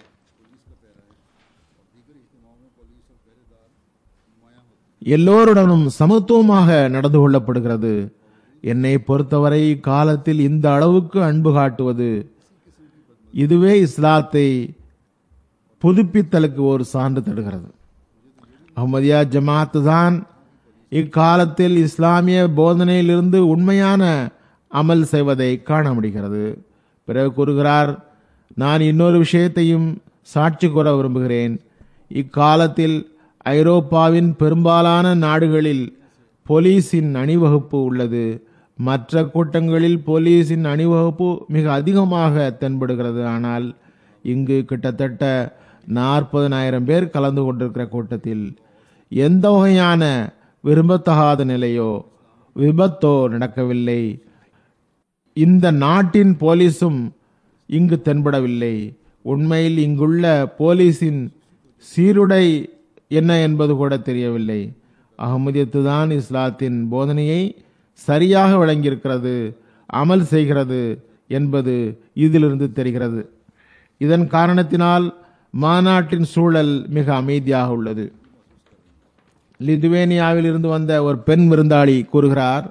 எல்லோருடனும் சமத்துவமாக நடந்து கொள்ளப்படுகிறது என்னை பொறுத்தவரை காலத்தில் இந்த அளவுக்கு அன்பு காட்டுவது இதுவே இஸ்லாத்தை புதுப்பித்தலுக்கு ஒரு சான்று தருகிறது அஹமதியா ஜமாத்து தான் இக்காலத்தில் இஸ்லாமிய போதனையிலிருந்து உண்மையான அமல் செய்வதை காண முடிகிறது பிறகு கூறுகிறார் நான் இன்னொரு விஷயத்தையும் சாட்சி கூற விரும்புகிறேன் இக்காலத்தில் ஐரோப்பாவின் பெரும்பாலான நாடுகளில் போலீஸின் அணிவகுப்பு உள்ளது மற்ற கூட்டங்களில் போலீஸின் அணிவகுப்பு மிக அதிகமாக தென்படுகிறது ஆனால் இங்கு கிட்டத்தட்ட நாற்பதனாயிரம் பேர் கலந்து கொண்டிருக்கிற கூட்டத்தில் எந்த வகையான விரும்பத்தகாத நிலையோ விபத்தோ நடக்கவில்லை இந்த நாட்டின் போலீஸும் இங்கு தென்படவில்லை உண்மையில் இங்குள்ள போலீஸின் சீருடை என்ன என்பது கூட தெரியவில்லை அகமதியத்து தான் இஸ்லாத்தின் போதனையை சரியாக விளங்கியிருக்கிறது அமல் செய்கிறது என்பது இதிலிருந்து தெரிகிறது இதன் காரணத்தினால் மாநாட்டின் சூழல் மிக அமைதியாக உள்ளது லிதுவேனியாவில் இருந்து வந்த ஒரு பெண் விருந்தாளி கூறுகிறார்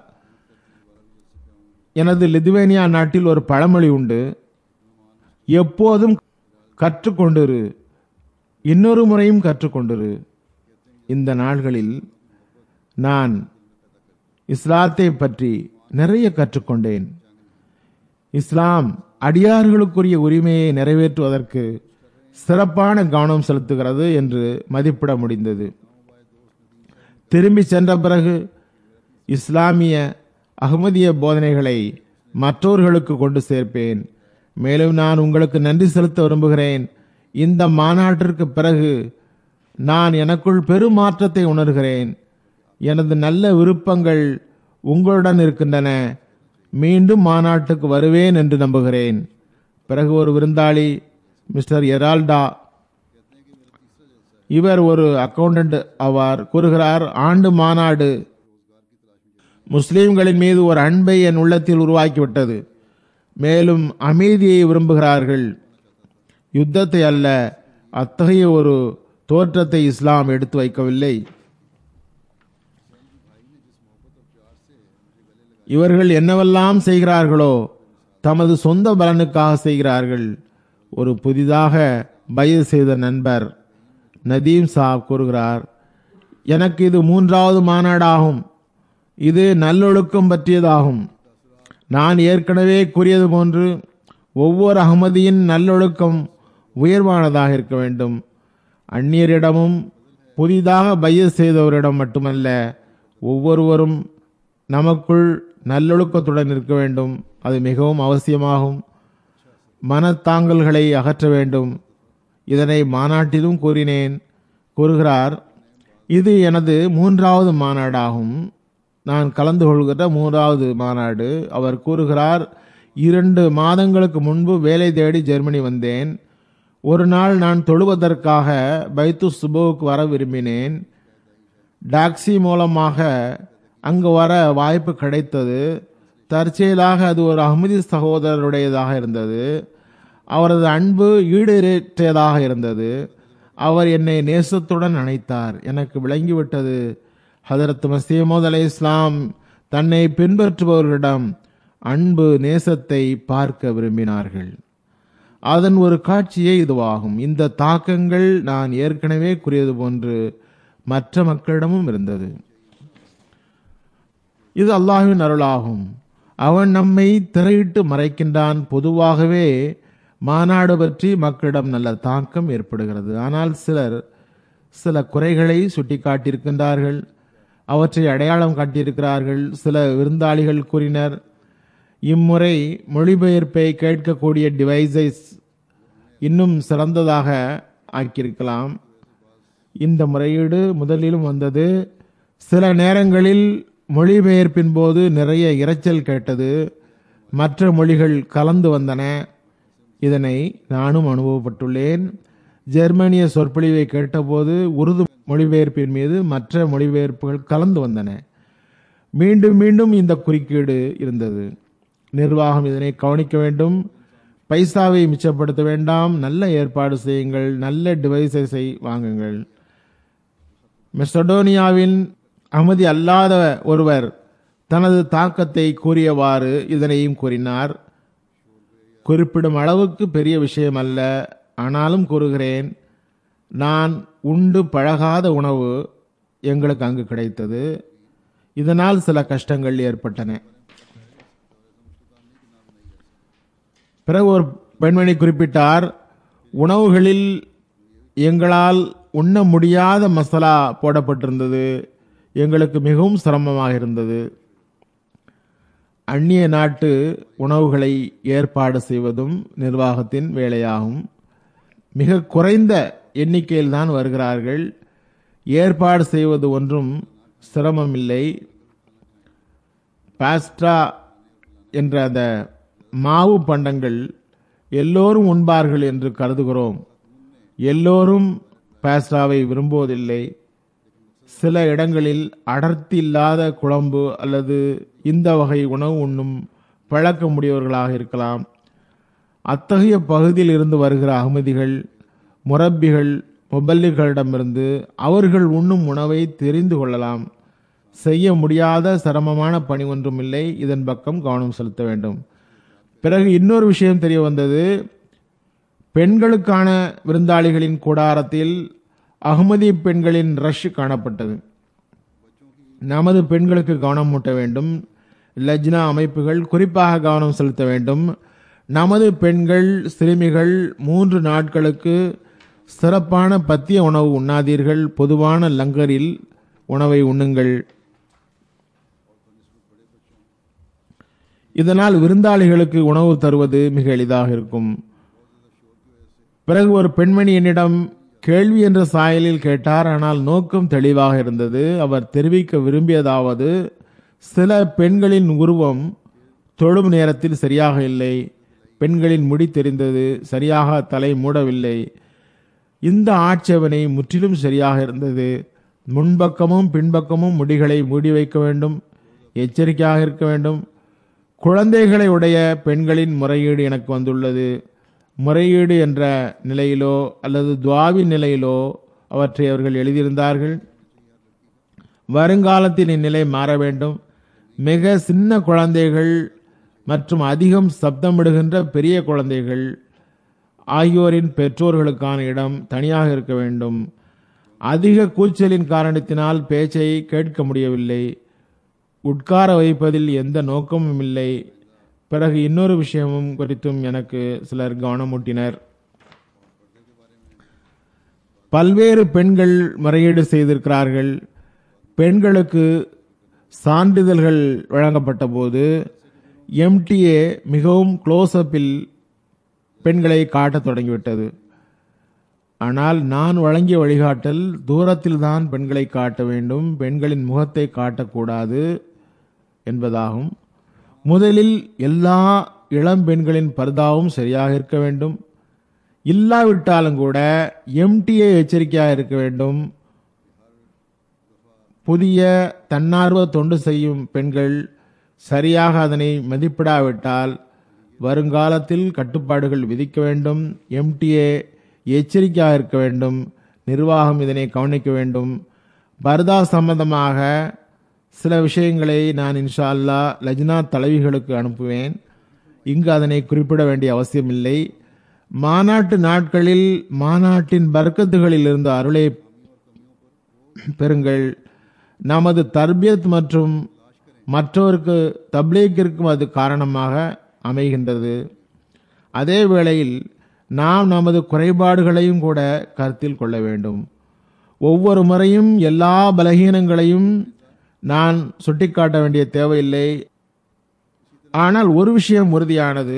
எனது லிதுவேனியா நாட்டில் ஒரு பழமொழி உண்டு எப்போதும் கற்றுக்கொண்டிரு இன்னொரு முறையும் கற்றுக்கொண்டிரு இந்த நாள்களில் நான் இஸ்லாத்தை பற்றி நிறைய கற்றுக்கொண்டேன் இஸ்லாம் அடியார்களுக்குரிய உரிமையை நிறைவேற்றுவதற்கு சிறப்பான கவனம் செலுத்துகிறது என்று மதிப்பிட முடிந்தது திரும்பி சென்ற பிறகு இஸ்லாமிய அகமதிய போதனைகளை மற்றவர்களுக்கு கொண்டு சேர்ப்பேன் மேலும் நான் உங்களுக்கு நன்றி செலுத்த விரும்புகிறேன் இந்த மாநாட்டிற்கு பிறகு நான் எனக்குள் பெரும் மாற்றத்தை உணர்கிறேன் எனது நல்ல விருப்பங்கள் உங்களுடன் இருக்கின்றன மீண்டும் மாநாட்டுக்கு வருவேன் என்று நம்புகிறேன் பிறகு ஒரு விருந்தாளி மிஸ்டர் எரால்டா இவர் ஒரு அக்கவுண்டன்ட் ஆவார் கூறுகிறார் ஆண்டு மாநாடு முஸ்லிம்களின் மீது ஒரு அன்பை என் உள்ளத்தில் உருவாக்கிவிட்டது மேலும் அமைதியை விரும்புகிறார்கள் யுத்தத்தை அல்ல அத்தகைய ஒரு தோற்றத்தை இஸ்லாம் எடுத்து வைக்கவில்லை இவர்கள் என்னவெல்லாம் செய்கிறார்களோ தமது சொந்த பலனுக்காக செய்கிறார்கள் ஒரு புதிதாக பயிர் செய்த நண்பர் நதீம் சாப் கூறுகிறார் எனக்கு இது மூன்றாவது மாநாடாகும் இது நல்லொழுக்கம் பற்றியதாகும் நான் ஏற்கனவே கூறியது போன்று ஒவ்வொரு அகமதியின் நல்லொழுக்கம் உயர்வானதாக இருக்க வேண்டும் அந்நியரிடமும் புதிதாக பயிர் செய்தவரிடம் மட்டுமல்ல ஒவ்வொருவரும் நமக்குள் நல்லொழுக்கத்துடன் இருக்க வேண்டும் அது மிகவும் அவசியமாகும் மனத்தாங்கல்களை அகற்ற வேண்டும் இதனை மாநாட்டிலும் கூறினேன் கூறுகிறார் இது எனது மூன்றாவது மாநாடாகும் நான் கலந்து கொள்கிற மூன்றாவது மாநாடு அவர் கூறுகிறார் இரண்டு மாதங்களுக்கு முன்பு வேலை தேடி ஜெர்மனி வந்தேன் ஒரு நாள் நான் தொழுவதற்காக பைத்து சுபோவுக்கு வர விரும்பினேன் டாக்ஸி மூலமாக அங்கு வர வாய்ப்பு கிடைத்தது தற்செயலாக அது ஒரு அஹ்மதி சகோதரருடையதாக இருந்தது அவரது அன்பு ஈடேற்றதாக இருந்தது அவர் என்னை நேசத்துடன் அணைத்தார் எனக்கு விளங்கிவிட்டது ஹதரத் மசீமோத் அலை இஸ்லாம் தன்னை பின்பற்றுபவர்களிடம் அன்பு நேசத்தை பார்க்க விரும்பினார்கள் அதன் ஒரு காட்சியே இதுவாகும் இந்த தாக்கங்கள் நான் ஏற்கனவே கூறியது போன்று மற்ற மக்களிடமும் இருந்தது இது அல்லாஹ்வின் அருளாகும் அவன் நம்மை திரையிட்டு மறைக்கின்றான் பொதுவாகவே மாநாடு பற்றி மக்களிடம் நல்ல தாக்கம் ஏற்படுகிறது ஆனால் சிலர் சில குறைகளை சுட்டிக்காட்டியிருக்கின்றார்கள் அவற்றை அடையாளம் காட்டியிருக்கிறார்கள் சில விருந்தாளிகள் கூறினர் இம்முறை மொழிபெயர்ப்பை கேட்கக்கூடிய டிவைசஸ் இன்னும் சிறந்ததாக ஆக்கியிருக்கலாம் இந்த முறையீடு முதலிலும் வந்தது சில நேரங்களில் மொழிபெயர்ப்பின் போது நிறைய இரைச்சல் கேட்டது மற்ற மொழிகள் கலந்து வந்தன இதனை நானும் அனுபவப்பட்டுள்ளேன் ஜெர்மனிய சொற்பொழிவை கேட்டபோது உருது மொழிபெயர்ப்பின் மீது மற்ற மொழிபெயர்ப்புகள் கலந்து வந்தன மீண்டும் மீண்டும் இந்த குறுக்கீடு இருந்தது நிர்வாகம் இதனை கவனிக்க வேண்டும் பைசாவை மிச்சப்படுத்த வேண்டாம் நல்ல ஏற்பாடு செய்யுங்கள் நல்ல டிவைசஸை வாங்குங்கள் மெசடோனியாவின் அகமதி அல்லாத ஒருவர் தனது தாக்கத்தை கூறியவாறு இதனையும் கூறினார் குறிப்பிடும் அளவுக்கு பெரிய விஷயம் அல்ல ஆனாலும் கூறுகிறேன் நான் உண்டு பழகாத உணவு எங்களுக்கு அங்கு கிடைத்தது இதனால் சில கஷ்டங்கள் ஏற்பட்டன பிறகு ஒரு பெண்மணி குறிப்பிட்டார் உணவுகளில் எங்களால் உண்ண முடியாத மசாலா போடப்பட்டிருந்தது எங்களுக்கு மிகவும் சிரமமாக இருந்தது அந்நிய நாட்டு உணவுகளை ஏற்பாடு செய்வதும் நிர்வாகத்தின் வேலையாகும் மிக குறைந்த எண்ணிக்கையில் தான் வருகிறார்கள் ஏற்பாடு செய்வது ஒன்றும் சிரமமில்லை பாஸ்ட்ரா என்ற அந்த மாவு பண்டங்கள் எல்லோரும் உண்பார்கள் என்று கருதுகிறோம் எல்லோரும் பாஸ்டாவை விரும்புவதில்லை சில இடங்களில் அடர்த்தி இல்லாத குழம்பு அல்லது இந்த வகை உணவு உண்ணும் பழக்கமுடையவர்களாக இருக்கலாம் அத்தகைய பகுதியில் இருந்து வருகிற அகமதிகள் முரப்பிகள் முபல்லிகளிடமிருந்து அவர்கள் உண்ணும் உணவை தெரிந்து கொள்ளலாம் செய்ய முடியாத சிரமமான பணி ஒன்றும் இல்லை இதன் பக்கம் கவனம் செலுத்த வேண்டும் பிறகு இன்னொரு விஷயம் தெரிய வந்தது பெண்களுக்கான விருந்தாளிகளின் கூடாரத்தில் அகமதி பெண்களின் ரஷ் காணப்பட்டது நமது பெண்களுக்கு கவனம் மூட்ட வேண்டும் லஜ்னா அமைப்புகள் குறிப்பாக கவனம் செலுத்த வேண்டும் நமது பெண்கள் சிறுமிகள் மூன்று நாட்களுக்கு சிறப்பான பத்திய உணவு உண்ணாதீர்கள் பொதுவான லங்கரில் உணவை உண்ணுங்கள் இதனால் விருந்தாளிகளுக்கு உணவு தருவது மிக எளிதாக இருக்கும் பிறகு ஒரு பெண்மணி என்னிடம் கேள்வி என்ற சாயலில் கேட்டார் ஆனால் நோக்கம் தெளிவாக இருந்தது அவர் தெரிவிக்க விரும்பியதாவது சில பெண்களின் உருவம் தொழும் நேரத்தில் சரியாக இல்லை பெண்களின் முடி தெரிந்தது சரியாக தலை மூடவில்லை இந்த ஆட்சேபனை முற்றிலும் சரியாக இருந்தது முன்பக்கமும் பின்பக்கமும் முடிகளை மூடி வைக்க வேண்டும் எச்சரிக்கையாக இருக்க வேண்டும் குழந்தைகளை உடைய பெண்களின் முறையீடு எனக்கு வந்துள்ளது முறையீடு என்ற நிலையிலோ அல்லது துவாவின் நிலையிலோ அவற்றை அவர்கள் எழுதியிருந்தார்கள் வருங்காலத்தில் இந்நிலை மாற வேண்டும் மிக சின்ன குழந்தைகள் மற்றும் அதிகம் சப்தமிடுகின்ற பெரிய குழந்தைகள் ஆகியோரின் பெற்றோர்களுக்கான இடம் தனியாக இருக்க வேண்டும் அதிக கூச்சலின் காரணத்தினால் பேச்சை கேட்க முடியவில்லை உட்கார வைப்பதில் எந்த நோக்கமும் இல்லை பிறகு இன்னொரு விஷயமும் குறித்தும் எனக்கு சிலர் கவனமூட்டினர் பல்வேறு பெண்கள் முறையீடு செய்திருக்கிறார்கள் பெண்களுக்கு சான்றிதழ்கள் வழங்கப்பட்ட போது எம்டிஏ மிகவும் க்ளோஸ்அப்பில் பெண்களை காட்டத் தொடங்கிவிட்டது ஆனால் நான் வழங்கிய வழிகாட்டல் தூரத்தில் தான் பெண்களை காட்ட வேண்டும் பெண்களின் முகத்தை காட்டக்கூடாது என்பதாகும் முதலில் எல்லா இளம் பெண்களின் பர்தாவும் சரியாக இருக்க வேண்டும் இல்லாவிட்டாலும் கூட எம்டிஏ எச்சரிக்கையாக இருக்க வேண்டும் புதிய தன்னார்வ தொண்டு செய்யும் பெண்கள் சரியாக அதனை மதிப்பிடாவிட்டால் வருங்காலத்தில் கட்டுப்பாடுகள் விதிக்க வேண்டும் எம்டிஏ எச்சரிக்கையாக இருக்க வேண்டும் நிர்வாகம் இதனை கவனிக்க வேண்டும் பர்தா சம்பந்தமாக சில விஷயங்களை நான் இன்ஷா அல்லா லஜ்னா தலைவிகளுக்கு அனுப்புவேன் இங்கு அதனை குறிப்பிட வேண்டிய அவசியமில்லை மாநாட்டு நாட்களில் மாநாட்டின் பர்க்கத்துகளில் இருந்து அருளை பெறுங்கள் நமது தர்பியத் மற்றும் மற்றவருக்கு தப்லீக்கிற்கும் அது காரணமாக அமைகின்றது அதே வேளையில் நாம் நமது குறைபாடுகளையும் கூட கருத்தில் கொள்ள வேண்டும் ஒவ்வொரு முறையும் எல்லா பலகீனங்களையும் நான் சுட்டிக்காட்ட வேண்டிய தேவையில்லை ஆனால் ஒரு விஷயம் உறுதியானது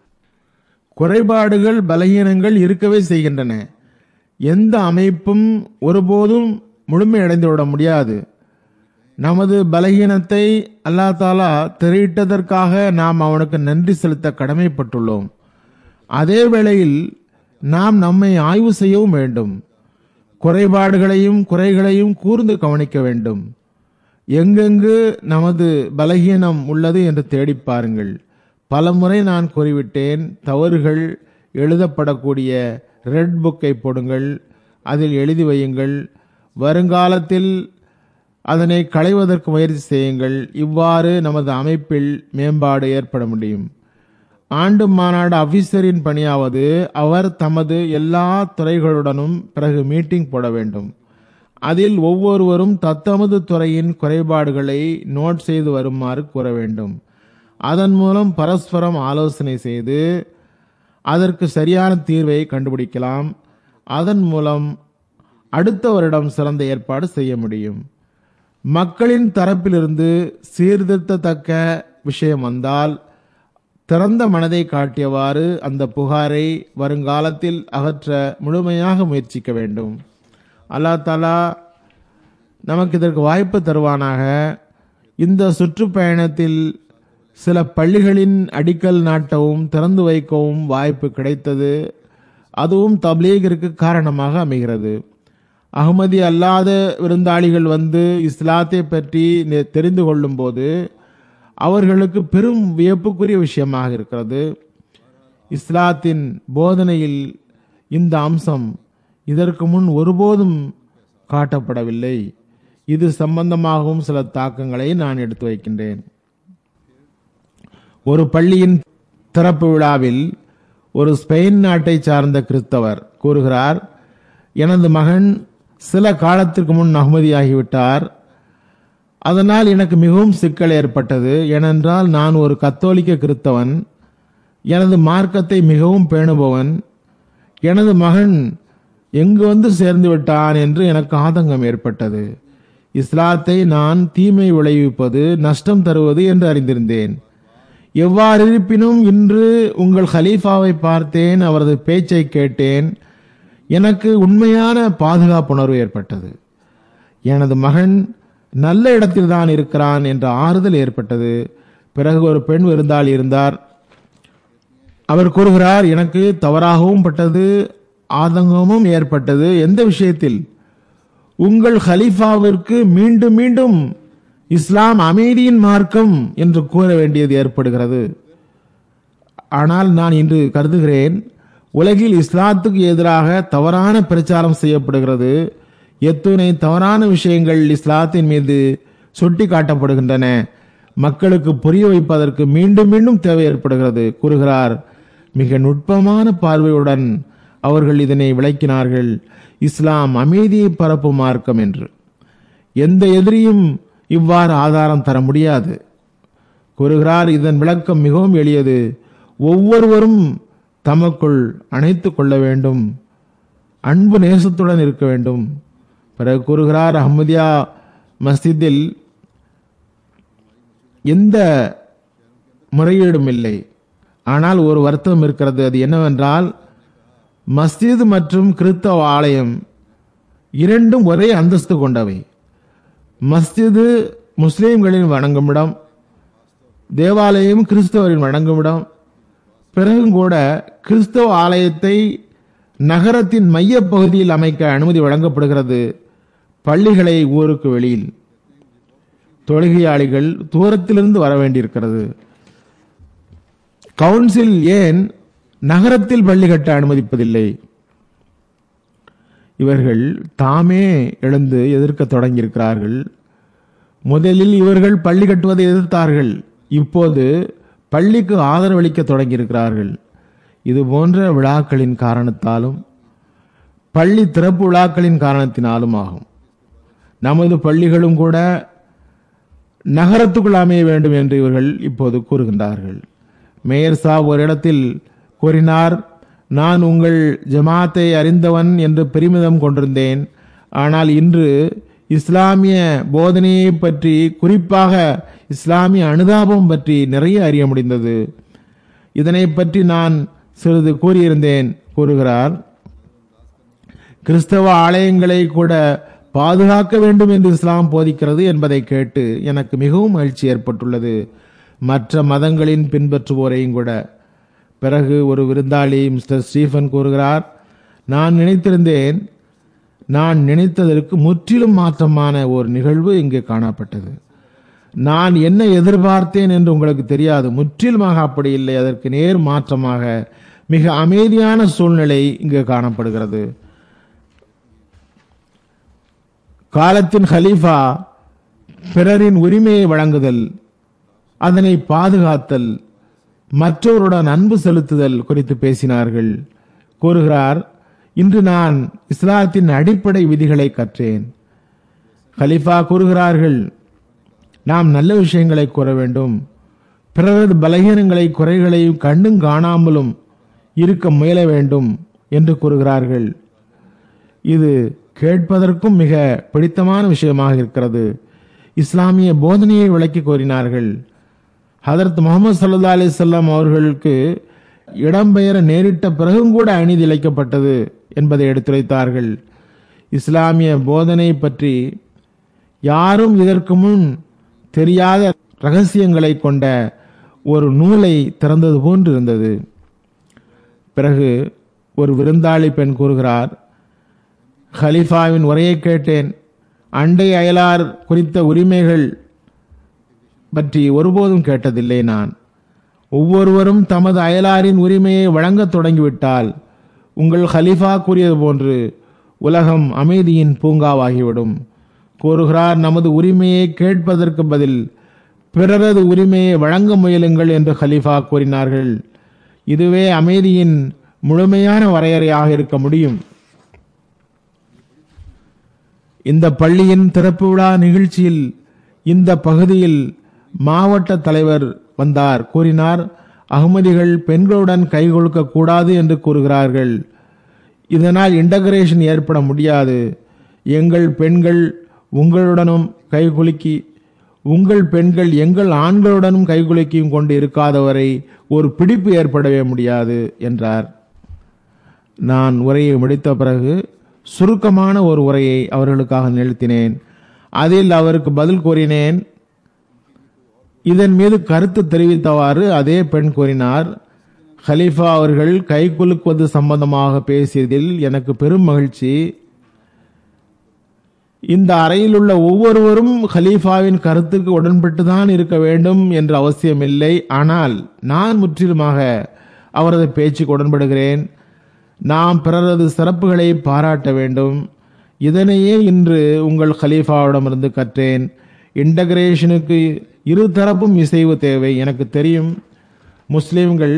குறைபாடுகள் பலகீனங்கள் இருக்கவே செய்கின்றன எந்த அமைப்பும் ஒருபோதும் முழுமையடைந்து விட முடியாது நமது பலகீனத்தை அல்லா தாலா திரையிட்டதற்காக நாம் அவனுக்கு நன்றி செலுத்த கடமைப்பட்டுள்ளோம் அதே வேளையில் நாம் நம்மை ஆய்வு செய்யவும் வேண்டும் குறைபாடுகளையும் குறைகளையும் கூர்ந்து கவனிக்க வேண்டும் எங்கெங்கு நமது பலகீனம் உள்ளது என்று தேடி பாருங்கள் பலமுறை நான் கூறிவிட்டேன் தவறுகள் எழுதப்படக்கூடிய ரெட் புக்கை போடுங்கள் அதில் எழுதி வையுங்கள் வருங்காலத்தில் அதனை களைவதற்கு முயற்சி செய்யுங்கள் இவ்வாறு நமது அமைப்பில் மேம்பாடு ஏற்பட முடியும் ஆண்டு மாநாடு அபிசரின் பணியாவது அவர் தமது எல்லா துறைகளுடனும் பிறகு மீட்டிங் போட வேண்டும் அதில் ஒவ்வொருவரும் தத்தமது துறையின் குறைபாடுகளை நோட் செய்து வருமாறு கூற வேண்டும் அதன் மூலம் பரஸ்பரம் ஆலோசனை செய்து அதற்கு சரியான தீர்வை கண்டுபிடிக்கலாம் அதன் மூலம் அடுத்த வருடம் சிறந்த ஏற்பாடு செய்ய முடியும் மக்களின் தரப்பிலிருந்து சீர்திருத்தத்தக்க விஷயம் வந்தால் திறந்த மனதை காட்டியவாறு அந்த புகாரை வருங்காலத்தில் அகற்ற முழுமையாக முயற்சிக்க வேண்டும் அல்லா தாலா நமக்கு இதற்கு வாய்ப்பு தருவானாக இந்த சுற்றுப்பயணத்தில் சில பள்ளிகளின் அடிக்கல் நாட்டவும் திறந்து வைக்கவும் வாய்ப்பு கிடைத்தது அதுவும் தப்லீகிற்கு காரணமாக அமைகிறது அகமதி அல்லாத விருந்தாளிகள் வந்து இஸ்லாத்தை பற்றி நெ- தெரிந்து கொள்ளும் போது அவர்களுக்கு பெரும் வியப்புக்குரிய விஷயமாக இருக்கிறது இஸ்லாத்தின் போதனையில் இந்த அம்சம் இதற்கு முன் ஒருபோதும் காட்டப்படவில்லை இது சம்பந்தமாகவும் சில தாக்கங்களை நான் எடுத்து வைக்கின்றேன் ஒரு பள்ளியின் திறப்பு விழாவில் ஒரு ஸ்பெயின் நாட்டை சார்ந்த கிறிஸ்தவர் கூறுகிறார் எனது மகன் சில காலத்திற்கு முன் அகமதியாகிவிட்டார் அதனால் எனக்கு மிகவும் சிக்கல் ஏற்பட்டது ஏனென்றால் நான் ஒரு கத்தோலிக்க கிறிஸ்தவன் எனது மார்க்கத்தை மிகவும் பேணுபவன் எனது மகன் எங்கு வந்து சேர்ந்து விட்டான் என்று எனக்கு ஆதங்கம் ஏற்பட்டது இஸ்லாத்தை நான் தீமை விளைவிப்பது நஷ்டம் தருவது என்று அறிந்திருந்தேன் எவ்வாறு இருப்பினும் இன்று உங்கள் ஹலீஃபாவை பார்த்தேன் அவரது பேச்சை கேட்டேன் எனக்கு உண்மையான பாதுகாப்புணர்வு ஏற்பட்டது எனது மகன் நல்ல இடத்தில் தான் இருக்கிறான் என்ற ஆறுதல் ஏற்பட்டது பிறகு ஒரு பெண் விருந்தாளி இருந்தார் அவர் கூறுகிறார் எனக்கு தவறாகவும் பட்டது ஆதங்கமும் ஏற்பட்டது எந்த விஷயத்தில் உங்கள் ஹலீஃபாவிற்கு மீண்டும் மீண்டும் இஸ்லாம் அமைதியின் மார்க்கம் என்று கூற வேண்டியது ஏற்படுகிறது ஆனால் நான் இன்று கருதுகிறேன் உலகில் இஸ்லாத்துக்கு எதிராக தவறான பிரச்சாரம் செய்யப்படுகிறது எத்துணை தவறான விஷயங்கள் இஸ்லாத்தின் மீது சுட்டி காட்டப்படுகின்றன மக்களுக்கு புரிய வைப்பதற்கு மீண்டும் மீண்டும் தேவை ஏற்படுகிறது கூறுகிறார் மிக நுட்பமான பார்வையுடன் அவர்கள் இதனை விளக்கினார்கள் இஸ்லாம் அமைதியை பரப்பும் மார்க்கம் என்று எந்த எதிரியும் இவ்வாறு ஆதாரம் தர முடியாது கூறுகிறார் இதன் விளக்கம் மிகவும் எளியது ஒவ்வொருவரும் தமக்குள் அணைத்துக் கொள்ள வேண்டும் அன்பு நேசத்துடன் இருக்க வேண்டும் பிறகு கூறுகிறார் அஹ்மதியா மஸ்ஜிதில் எந்த முறையீடும் இல்லை ஆனால் ஒரு வருத்தம் இருக்கிறது அது என்னவென்றால் மஸ்ஜித் மற்றும் கிறிஸ்தவ ஆலயம் இரண்டும் ஒரே அந்தஸ்து கொண்டவை மஸ்ஜிது முஸ்லிம்களின் வணங்குமிடம் தேவாலயம் கிறிஸ்தவரின் வணங்குமிடம் பிறகும் கூட கிறிஸ்தவ ஆலயத்தை நகரத்தின் மையப் பகுதியில் அமைக்க அனுமதி வழங்கப்படுகிறது பள்ளிகளை ஊருக்கு வெளியில் தொழுகையாளிகள் தூரத்திலிருந்து வர வேண்டியிருக்கிறது கவுன்சில் ஏன் நகரத்தில் பள்ளி கட்ட அனுமதிப்பதில்லை இவர்கள் தாமே எழுந்து எதிர்க்க தொடங்கியிருக்கிறார்கள் முதலில் இவர்கள் பள்ளி கட்டுவதை எதிர்த்தார்கள் இப்போது பள்ளிக்கு ஆதரவளிக்க தொடங்கியிருக்கிறார்கள் இது போன்ற விழாக்களின் காரணத்தாலும் பள்ளி திறப்பு விழாக்களின் காரணத்தினாலும் ஆகும் நமது பள்ளிகளும் கூட நகரத்துக்குள் அமைய வேண்டும் என்று இவர்கள் இப்போது கூறுகின்றார்கள் மேயர் சாப் ஒரு இடத்தில் கூறினார் நான் உங்கள் ஜமாத்தை அறிந்தவன் என்று பெருமிதம் கொண்டிருந்தேன் ஆனால் இன்று இஸ்லாமிய போதனையை பற்றி குறிப்பாக இஸ்லாமிய அனுதாபம் பற்றி நிறைய அறிய முடிந்தது இதனை பற்றி நான் சிறிது கூறியிருந்தேன் கூறுகிறார் கிறிஸ்தவ ஆலயங்களை கூட பாதுகாக்க வேண்டும் என்று இஸ்லாம் போதிக்கிறது என்பதை கேட்டு எனக்கு மிகவும் மகிழ்ச்சி ஏற்பட்டுள்ளது மற்ற மதங்களின் பின்பற்றுவோரையும் கூட பிறகு ஒரு விருந்தாளி மிஸ்டர் ஸ்டீஃபன் கூறுகிறார் நான் நினைத்திருந்தேன் நான் நினைத்ததற்கு முற்றிலும் மாற்றமான ஒரு நிகழ்வு இங்கு காணப்பட்டது நான் என்ன எதிர்பார்த்தேன் என்று உங்களுக்கு தெரியாது முற்றிலுமாக அப்படி இல்லை அதற்கு நேர் மாற்றமாக மிக அமைதியான சூழ்நிலை இங்கு காணப்படுகிறது காலத்தின் ஹலீஃபா பிறரின் உரிமையை வழங்குதல் அதனை பாதுகாத்தல் மற்றவருடன் அன்பு செலுத்துதல் குறித்து பேசினார்கள் கூறுகிறார் இன்று நான் இஸ்லாத்தின் அடிப்படை விதிகளை கற்றேன் கலிஃபா கூறுகிறார்கள் நாம் நல்ல விஷயங்களை கூற வேண்டும் பிறரது பலகீனங்களை குறைகளை கண்டும் காணாமலும் இருக்க முயல வேண்டும் என்று கூறுகிறார்கள் இது கேட்பதற்கும் மிக பிடித்தமான விஷயமாக இருக்கிறது இஸ்லாமிய போதனையை விளக்கி கோரினார்கள் ஹதரத் முகமது சல்லா அலிசல்லாம் அவர்களுக்கு இடம்பெயர நேரிட்ட பிறகும் கூட அநீதி இழைக்கப்பட்டது என்பதை எடுத்துரைத்தார்கள் இஸ்லாமிய போதனை பற்றி யாரும் இதற்கு முன் தெரியாத ரகசியங்களை கொண்ட ஒரு நூலை திறந்தது போன்று இருந்தது பிறகு ஒரு விருந்தாளி பெண் கூறுகிறார் ஹலிஃபாவின் உரையை கேட்டேன் அண்டை அயலார் குறித்த உரிமைகள் பற்றி ஒருபோதும் கேட்டதில்லை நான் ஒவ்வொருவரும் தமது அயலாரின் உரிமையை வழங்கத் தொடங்கிவிட்டால் உங்கள் ஹலிஃபா கூறியது போன்று உலகம் அமைதியின் பூங்காவாகிவிடும் கூறுகிறார் நமது உரிமையை கேட்பதற்கு பதில் பிறரது உரிமையை வழங்க முயலுங்கள் என்று ஹலீஃபா கூறினார்கள் இதுவே அமைதியின் முழுமையான வரையறையாக இருக்க முடியும் இந்த பள்ளியின் திறப்பு விழா நிகழ்ச்சியில் இந்த பகுதியில் மாவட்ட தலைவர் வந்தார் கூறினார் அகமதிகள் பெண்களுடன் கைகொழுக்க கூடாது என்று கூறுகிறார்கள் இதனால் இன்டகிரேஷன் ஏற்பட முடியாது எங்கள் பெண்கள் உங்களுடனும் கைகுலுக்கி உங்கள் பெண்கள் எங்கள் ஆண்களுடனும் கைகுலுக்கியும் கொண்டு இருக்காதவரை ஒரு பிடிப்பு ஏற்படவே முடியாது என்றார் நான் உரையை முடித்த பிறகு சுருக்கமான ஒரு உரையை அவர்களுக்காக நிறுத்தினேன் அதில் அவருக்கு பதில் கூறினேன் இதன் மீது கருத்து தெரிவித்தவாறு அதே பெண் கூறினார் ஹலீஃபா அவர்கள் கை குலுக்குவது சம்பந்தமாக பேசியதில் எனக்கு பெரும் மகிழ்ச்சி இந்த அறையில் உள்ள ஒவ்வொருவரும் ஹலீஃபாவின் கருத்துக்கு உடன்பட்டுதான் இருக்க வேண்டும் என்ற அவசியமில்லை ஆனால் நான் முற்றிலுமாக அவரது பேச்சுக்கு உடன்படுகிறேன் நாம் பிறரது சிறப்புகளை பாராட்ட வேண்டும் இதனையே இன்று உங்கள் ஹலீஃபாவிடமிருந்து கற்றேன் இன்டகிரேஷனுக்கு இரு தரப்பும் இசைவு தேவை எனக்கு தெரியும் முஸ்லிம்கள்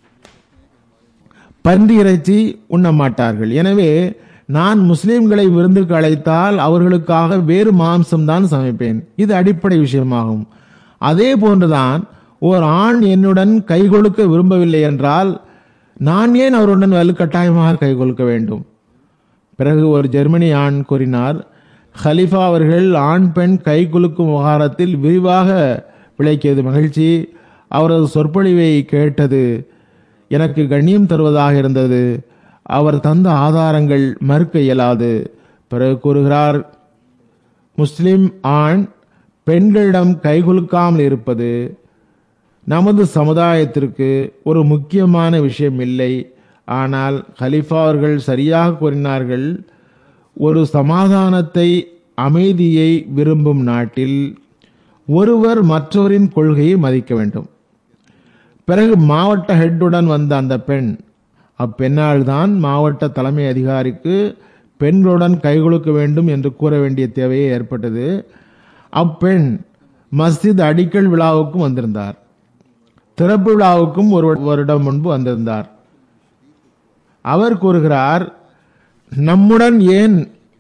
பன்றி இறைச்சி உண்ண மாட்டார்கள் எனவே நான் முஸ்லிம்களை விருந்துக்கு அழைத்தால் அவர்களுக்காக வேறு மாம்சம் தான் சமைப்பேன் இது அடிப்படை விஷயமாகும் அதே போன்றுதான் ஓர் ஆண் என்னுடன் கை கொடுக்க விரும்பவில்லை என்றால் நான் ஏன் அவருடன் வலுக்கட்டாயமாக கை கொடுக்க வேண்டும் பிறகு ஒரு ஜெர்மனி ஆண் கூறினார் ஹலிஃபா அவர்கள் ஆண் பெண் கை குலுக்கும் விவகாரத்தில் விரிவாக விளக்கியது மகிழ்ச்சி அவரது சொற்பொழிவை கேட்டது எனக்கு கண்ணியம் தருவதாக இருந்தது அவர் தந்த ஆதாரங்கள் மறுக்க இயலாது பிறகு கூறுகிறார் முஸ்லிம் ஆண் பெண்களிடம் கைகுலுக்காமல் இருப்பது நமது சமுதாயத்திற்கு ஒரு முக்கியமான விஷயம் இல்லை ஆனால் ஹலிஃபா அவர்கள் சரியாக கூறினார்கள் ஒரு சமாதானத்தை அமைதியை விரும்பும் நாட்டில் ஒருவர் மற்றவரின் கொள்கையை மதிக்க வேண்டும் பிறகு மாவட்ட ஹெட்டுடன் வந்த அந்த பெண் அப்பெண்ணால் தான் மாவட்ட தலைமை அதிகாரிக்கு பெண்களுடன் கைகொழுக்க வேண்டும் என்று கூற வேண்டிய தேவையே ஏற்பட்டது அப்பெண் மஸ்ஜித் அடிக்கல் விழாவுக்கும் வந்திருந்தார் திறப்பு விழாவுக்கும் ஒரு வருடம் முன்பு வந்திருந்தார் அவர் கூறுகிறார் நம்முடன் ஏன்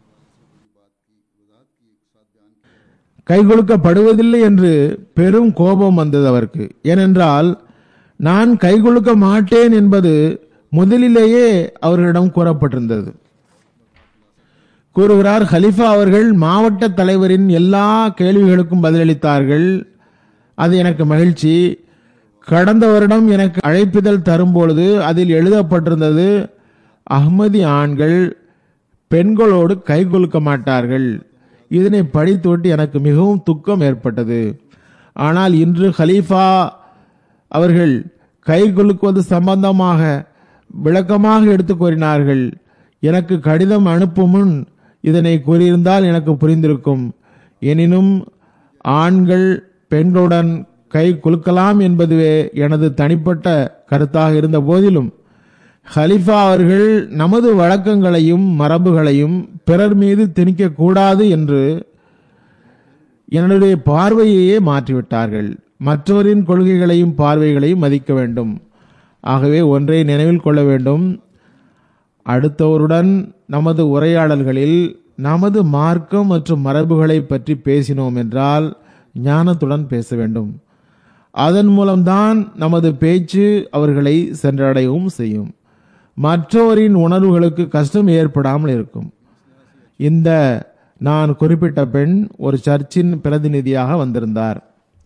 கைகொழுக்கப்படுவதில்லை என்று பெரும் கோபம் வந்தது அவருக்கு ஏனென்றால் நான் கைகொழுக்க மாட்டேன் என்பது முதலிலேயே அவர்களிடம் கூறப்பட்டிருந்தது கூறுகிறார் ஹலிஃபா அவர்கள் மாவட்ட தலைவரின் எல்லா கேள்விகளுக்கும் பதிலளித்தார்கள் அது எனக்கு மகிழ்ச்சி கடந்த வருடம் எனக்கு அழைப்பிதழ் தரும்பொழுது அதில் எழுதப்பட்டிருந்தது அஹ்மதி ஆண்கள் பெண்களோடு கைகொலுக்க மாட்டார்கள் இதனை படித்துவிட்டு எனக்கு மிகவும் துக்கம் ஏற்பட்டது ஆனால் இன்று ஹலீஃபா அவர்கள் கை குலுக்குவது சம்பந்தமாக விளக்கமாக எடுத்து கூறினார்கள் எனக்கு கடிதம் அனுப்பும் முன் இதனை கூறியிருந்தால் எனக்கு புரிந்திருக்கும் எனினும் ஆண்கள் பெண்களுடன் கை குலுக்கலாம் என்பதுவே எனது தனிப்பட்ட கருத்தாக இருந்த போதிலும் ஹலிஃபா அவர்கள் நமது வழக்கங்களையும் மரபுகளையும் பிறர் மீது திணிக்க கூடாது என்று என்னுடைய பார்வையையே மாற்றிவிட்டார்கள் மற்றவரின் கொள்கைகளையும் பார்வைகளையும் மதிக்க வேண்டும் ஆகவே ஒன்றை நினைவில் கொள்ள வேண்டும் அடுத்தவருடன் நமது உரையாடல்களில் நமது மார்க்கம் மற்றும் மரபுகளை பற்றி பேசினோம் என்றால் ஞானத்துடன் பேச வேண்டும் அதன் மூலம்தான் நமது பேச்சு அவர்களை சென்றடையவும் செய்யும் மற்றவரின் உணர்வுகளுக்கு கஷ்டம் ஏற்படாமல் இருக்கும் இந்த நான் குறிப்பிட்ட பெண் ஒரு சர்ச்சின் பிரதிநிதியாக வந்திருந்தார்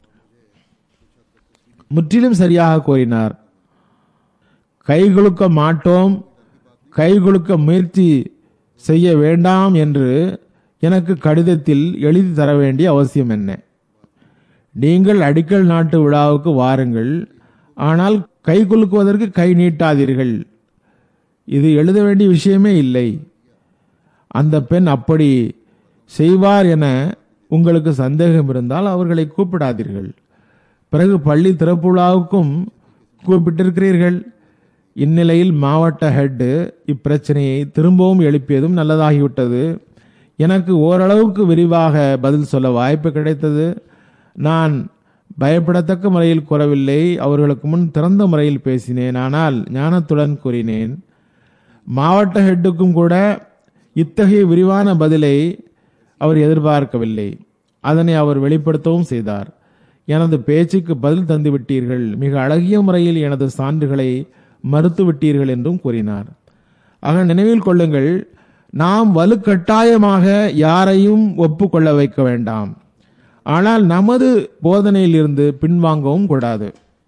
முற்றிலும் சரியாக கூறினார் கைகுலுக்க மாட்டோம் கைகுலுக்க முயற்சி செய்ய வேண்டாம் என்று எனக்கு கடிதத்தில் எழுதி தர வேண்டிய அவசியம் என்ன நீங்கள் அடிக்கல் நாட்டு விழாவுக்கு வாருங்கள் ஆனால் கை குலுக்குவதற்கு கை நீட்டாதீர்கள் இது எழுத வேண்டிய விஷயமே இல்லை அந்த பெண் அப்படி செய்வார் என உங்களுக்கு சந்தேகம் இருந்தால் அவர்களை கூப்பிடாதீர்கள் பிறகு பள்ளி திறப்பு விழாவுக்கும் கூப்பிட்டிருக்கிறீர்கள் இந்நிலையில் மாவட்ட ஹெட் இப்பிரச்சனையை திரும்பவும் எழுப்பியதும் நல்லதாகிவிட்டது எனக்கு ஓரளவுக்கு விரிவாக பதில் சொல்ல வாய்ப்பு கிடைத்தது நான் பயப்படத்தக்க முறையில் கூறவில்லை அவர்களுக்கு முன் திறந்த முறையில் பேசினேன் ஆனால் ஞானத்துடன் கூறினேன் மாவட்ட ஹெட்டுக்கும் கூட இத்தகைய விரிவான பதிலை அவர் எதிர்பார்க்கவில்லை அதனை அவர் வெளிப்படுத்தவும் செய்தார் எனது பேச்சுக்கு பதில் தந்து விட்டீர்கள் மிக அழகிய முறையில் எனது சான்றுகளை மறுத்து விட்டீர்கள் என்றும் கூறினார் ஆக நினைவில் கொள்ளுங்கள் நாம் வலுக்கட்டாயமாக யாரையும் ஒப்புக்கொள்ள வைக்க வேண்டாம் ஆனால் நமது போதனையில் இருந்து பின்வாங்கவும் கூடாது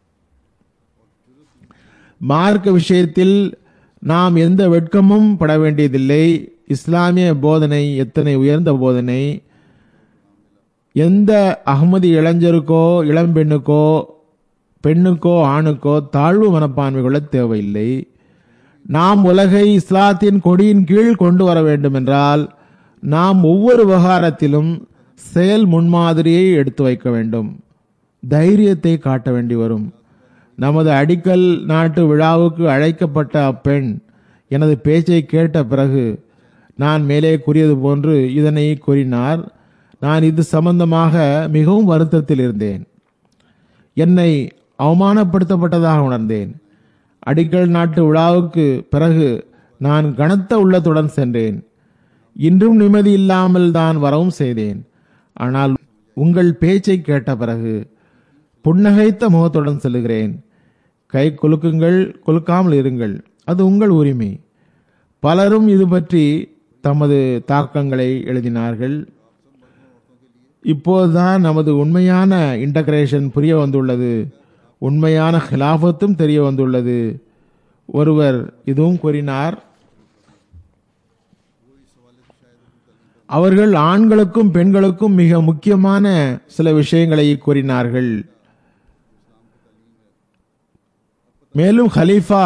மார்க்க விஷயத்தில் நாம் எந்த வெட்கமும் பட வேண்டியதில்லை இஸ்லாமிய போதனை எத்தனை உயர்ந்த போதனை எந்த அகமதி இளைஞருக்கோ இளம்பெண்ணுக்கோ பெண்ணுக்கோ ஆணுக்கோ தாழ்வு மனப்பான்மை கொள்ள தேவையில்லை நாம் உலகை இஸ்லாத்தின் கொடியின் கீழ் கொண்டு வர வேண்டும் என்றால் நாம் ஒவ்வொரு விவகாரத்திலும் செயல் முன்மாதிரியை எடுத்து வைக்க வேண்டும் தைரியத்தை காட்ட வேண்டி வரும் நமது அடிக்கல் நாட்டு விழாவுக்கு அழைக்கப்பட்ட அப்பெண் எனது பேச்சை கேட்ட பிறகு நான் மேலே கூறியது போன்று இதனை கூறினார் நான் இது சம்பந்தமாக மிகவும் வருத்தத்தில் இருந்தேன் என்னை அவமானப்படுத்தப்பட்டதாக உணர்ந்தேன் அடிக்கல் நாட்டு விழாவுக்கு பிறகு நான் கனத்த உள்ளத்துடன் சென்றேன் இன்றும் நிம்மதி இல்லாமல் தான் வரவும் செய்தேன் ஆனால் உங்கள் பேச்சை கேட்ட பிறகு புன்னகைத்த முகத்துடன் செல்லுகிறேன் கை குலுக்குங்கள் குலுக்காமல் இருங்கள் அது உங்கள் உரிமை பலரும் இது பற்றி தமது தாக்கங்களை எழுதினார்கள் இப்போதுதான் நமது உண்மையான இன்டகிரேஷன் புரிய வந்துள்ளது உண்மையான ஹிலாபத்தும் தெரிய வந்துள்ளது ஒருவர் இதுவும் கூறினார் அவர்கள் ஆண்களுக்கும் பெண்களுக்கும் மிக முக்கியமான சில விஷயங்களை கூறினார்கள் மேலும் ஹலீஃபா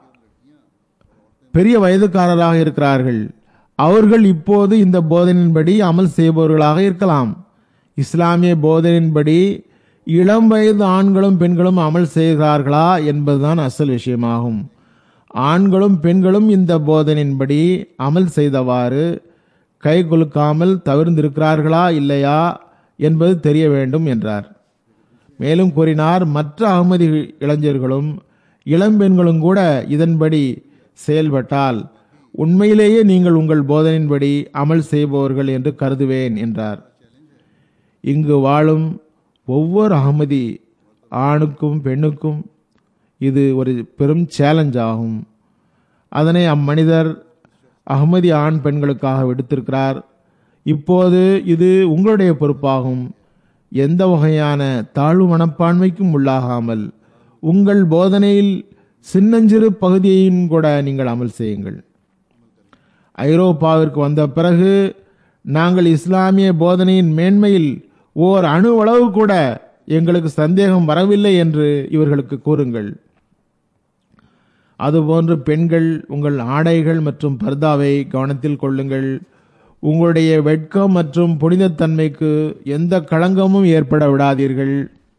பெரிய வயதுக்காரராக இருக்கிறார்கள் அவர்கள் இப்போது இந்த போதனையின்படி அமல் செய்பவர்களாக இருக்கலாம் இஸ்லாமிய போதனையின்படி இளம் வயது ஆண்களும் பெண்களும் அமல் செய்கிறார்களா என்பதுதான் அசல் விஷயமாகும் ஆண்களும் பெண்களும் இந்த போதனையின்படி அமல் செய்தவாறு கை குலுக்காமல் தவிர்ந்திருக்கிறார்களா இல்லையா என்பது தெரிய வேண்டும் என்றார் மேலும் கூறினார் மற்ற அகமதி இளைஞர்களும் இளம்பெண்களும் கூட இதன்படி செயல்பட்டால் உண்மையிலேயே நீங்கள் உங்கள் போதனையின்படி அமல் செய்பவர்கள் என்று கருதுவேன் என்றார் இங்கு வாழும் ஒவ்வொரு அகமதி ஆணுக்கும் பெண்ணுக்கும் இது ஒரு பெரும் சேலஞ்ச் ஆகும் அதனை அம்மனிதர் அகமதி ஆண் பெண்களுக்காக விடுத்திருக்கிறார் இப்போது இது உங்களுடைய பொறுப்பாகும் எந்த வகையான தாழ்வு மனப்பான்மைக்கும் உள்ளாகாமல் உங்கள் போதனையில் சின்னஞ்சிறு பகுதியையும் கூட நீங்கள் அமல் செய்யுங்கள் ஐரோப்பாவிற்கு வந்த பிறகு நாங்கள் இஸ்லாமிய போதனையின் மேன்மையில் ஓர் அணு அளவு கூட எங்களுக்கு சந்தேகம் வரவில்லை என்று இவர்களுக்கு கூறுங்கள் அதுபோன்று பெண்கள் உங்கள் ஆடைகள் மற்றும் பர்தாவை கவனத்தில் கொள்ளுங்கள் உங்களுடைய வெட்கம் மற்றும் புனிதத்தன்மைக்கு எந்த களங்கமும் ஏற்பட விடாதீர்கள்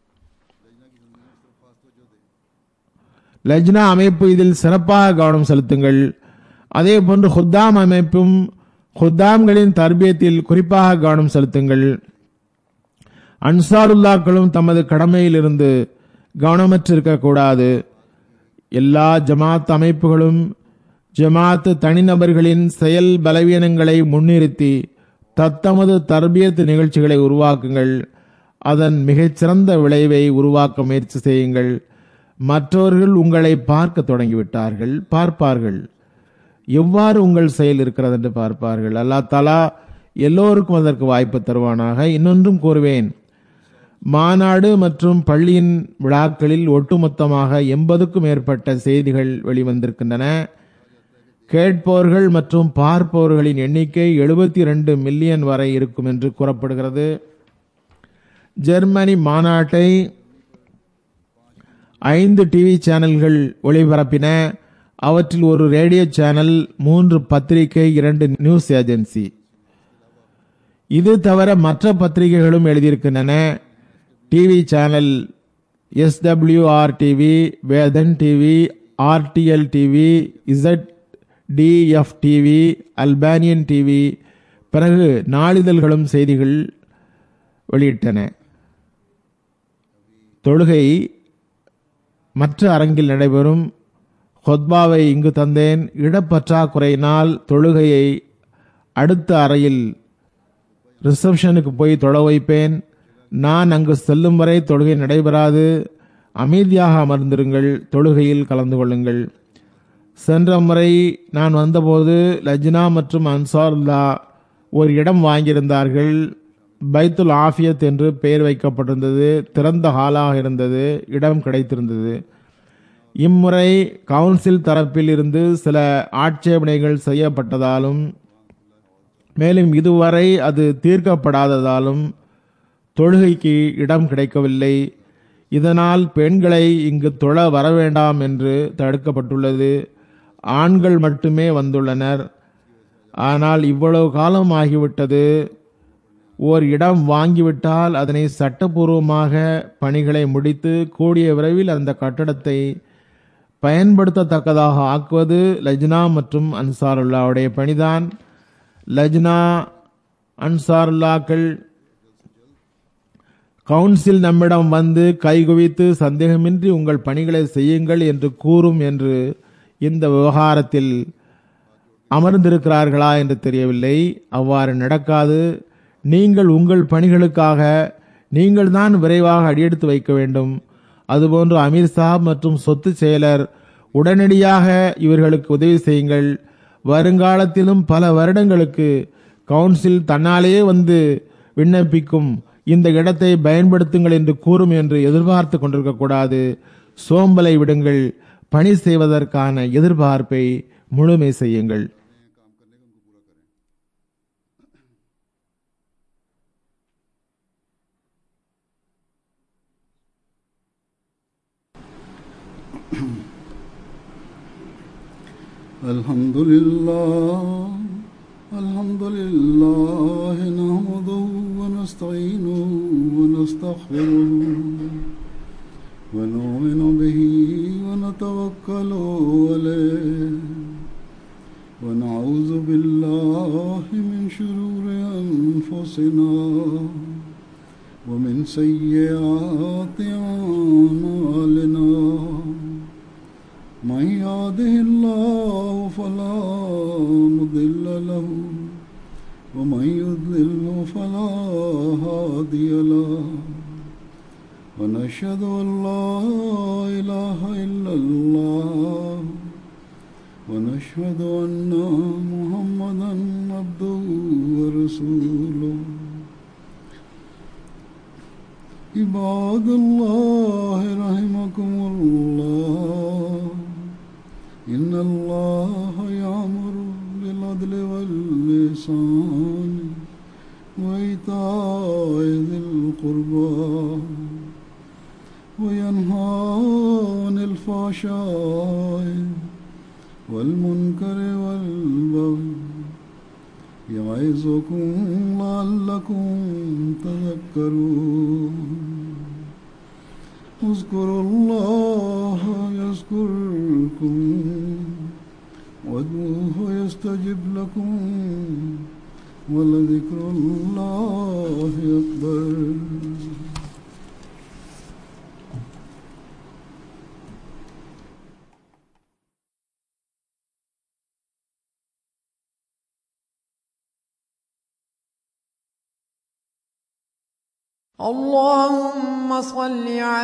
லஜ்னா அமைப்பு இதில் சிறப்பாக கவனம் செலுத்துங்கள் அதே போன்று ஹுத்தாம் அமைப்பும் ஹுத்தாம்களின் தர்பியத்தில் குறிப்பாக கவனம் செலுத்துங்கள் அன்சாருல்லாக்களும் தமது கடமையிலிருந்து கவனமற்றிருக்கக்கூடாது எல்லா ஜமாத் அமைப்புகளும் ஜமாத் தனிநபர்களின் செயல் பலவீனங்களை முன்னிறுத்தி தத்தமது தர்பியத் நிகழ்ச்சிகளை உருவாக்குங்கள் அதன் மிகச்சிறந்த விளைவை உருவாக்க முயற்சி செய்யுங்கள் மற்றவர்கள் உங்களை பார்க்க தொடங்கிவிட்டார்கள் பார்ப்பார்கள் எவ்வாறு உங்கள் செயல் இருக்கிறது என்று பார்ப்பார்கள் அல்லா தாலா எல்லோருக்கும் அதற்கு வாய்ப்பு தருவானாக இன்னொன்றும் கூறுவேன் மாநாடு மற்றும் பள்ளியின் விழாக்களில் ஒட்டுமொத்தமாக எண்பதுக்கும் மேற்பட்ட செய்திகள் வெளிவந்திருக்கின்றன கேட்பவர்கள் மற்றும் பார்ப்பவர்களின் எண்ணிக்கை எழுபத்தி ரெண்டு மில்லியன் வரை இருக்கும் என்று கூறப்படுகிறது ஜெர்மனி மாநாட்டை ஐந்து டிவி சேனல்கள் ஒளிபரப்பின அவற்றில் ஒரு ரேடியோ சேனல் மூன்று பத்திரிகை இரண்டு நியூஸ் ஏஜென்சி இது தவிர மற்ற பத்திரிகைகளும் எழுதியிருக்கின்றன டிவி சேனல் எஸ்டபிள்யூஆர் டிவி வேதன் TV RTL TV Z DF TV Albanian TV பிறகு நாளிதழ்களும் செய்திகள் வெளியிட்டன தொழுகை மற்ற அரங்கில் நடைபெறும் ஹொத்பாவை இங்கு தந்தேன் இடப்பற்றாக்குறையினால் தொழுகையை அடுத்த அறையில் ரிசப்ஷனுக்கு போய் தொழ வைப்பேன் நான் அங்கு செல்லும் வரை தொழுகை நடைபெறாது அமைதியாக அமர்ந்திருங்கள் தொழுகையில் கலந்து கொள்ளுங்கள் சென்ற முறை நான் வந்தபோது லஜ்னா மற்றும் அன்சார்லா ஒரு இடம் வாங்கியிருந்தார்கள் பைத்துல் ஆஃபியத் என்று பெயர் வைக்கப்பட்டிருந்தது திறந்த ஹாலாக இருந்தது இடம் கிடைத்திருந்தது இம்முறை கவுன்சில் தரப்பில் இருந்து சில ஆட்சேபனைகள் செய்யப்பட்டதாலும் மேலும் இதுவரை அது தீர்க்கப்படாததாலும் தொழுகைக்கு இடம் கிடைக்கவில்லை இதனால் பெண்களை இங்கு தொழ வர வேண்டாம் என்று தடுக்கப்பட்டுள்ளது ஆண்கள் மட்டுமே வந்துள்ளனர் ஆனால் இவ்வளவு காலம் ஆகிவிட்டது ஓர் இடம் வாங்கிவிட்டால் அதனை சட்டபூர்வமாக பணிகளை முடித்து கூடிய விரைவில் அந்த கட்டடத்தை பயன்படுத்தத்தக்கதாக ஆக்குவது லஜ்னா மற்றும் அன்சாருல்லாவுடைய பணிதான் லஜ்னா அன்சாருல்லாக்கள் கவுன்சில் நம்மிடம் வந்து கைகுவித்து சந்தேகமின்றி உங்கள் பணிகளை செய்யுங்கள் என்று கூறும் என்று இந்த விவகாரத்தில் அமர்ந்திருக்கிறார்களா என்று தெரியவில்லை அவ்வாறு நடக்காது நீங்கள் உங்கள் பணிகளுக்காக நீங்கள் தான் விரைவாக அடியெடுத்து வைக்க வேண்டும் அதுபோன்று அமீர் சாப் மற்றும் சொத்து செயலர் உடனடியாக இவர்களுக்கு உதவி செய்யுங்கள் வருங்காலத்திலும் பல வருடங்களுக்கு கவுன்சில் தன்னாலேயே வந்து விண்ணப்பிக்கும் இந்த இடத்தை பயன்படுத்துங்கள் என்று கூறும் என்று எதிர்பார்த்து கொண்டிருக்க கூடாது சோம்பலை விடுங்கள் பணி செய்வதற்கான எதிர்பார்ப்பை முழுமை செய்யுங்கள் الحمد لله الحمد لله نحمده ونستعينه ونستغفره ونؤمن به ونتوكل عليه ونعوذ بالله من شرور أنفسنا ومن سيئات أعمالنا من يهده الله فلا مضل له ومن يضلل فلا هادي له ونشهد ان لا اله الا الله ونشهد ان محمدا عبده ورسوله عباد الله رحمكم الله إن الله يأمر بالعدل واللسان وإيتاء ذي القربى وينهى عن الفحشاء والمنكر والبغي يعظكم لعلكم تذكرون اذكروا الله يذكركم وادعوه يستجب لكم ولذكر الله أكبر اللهم صل على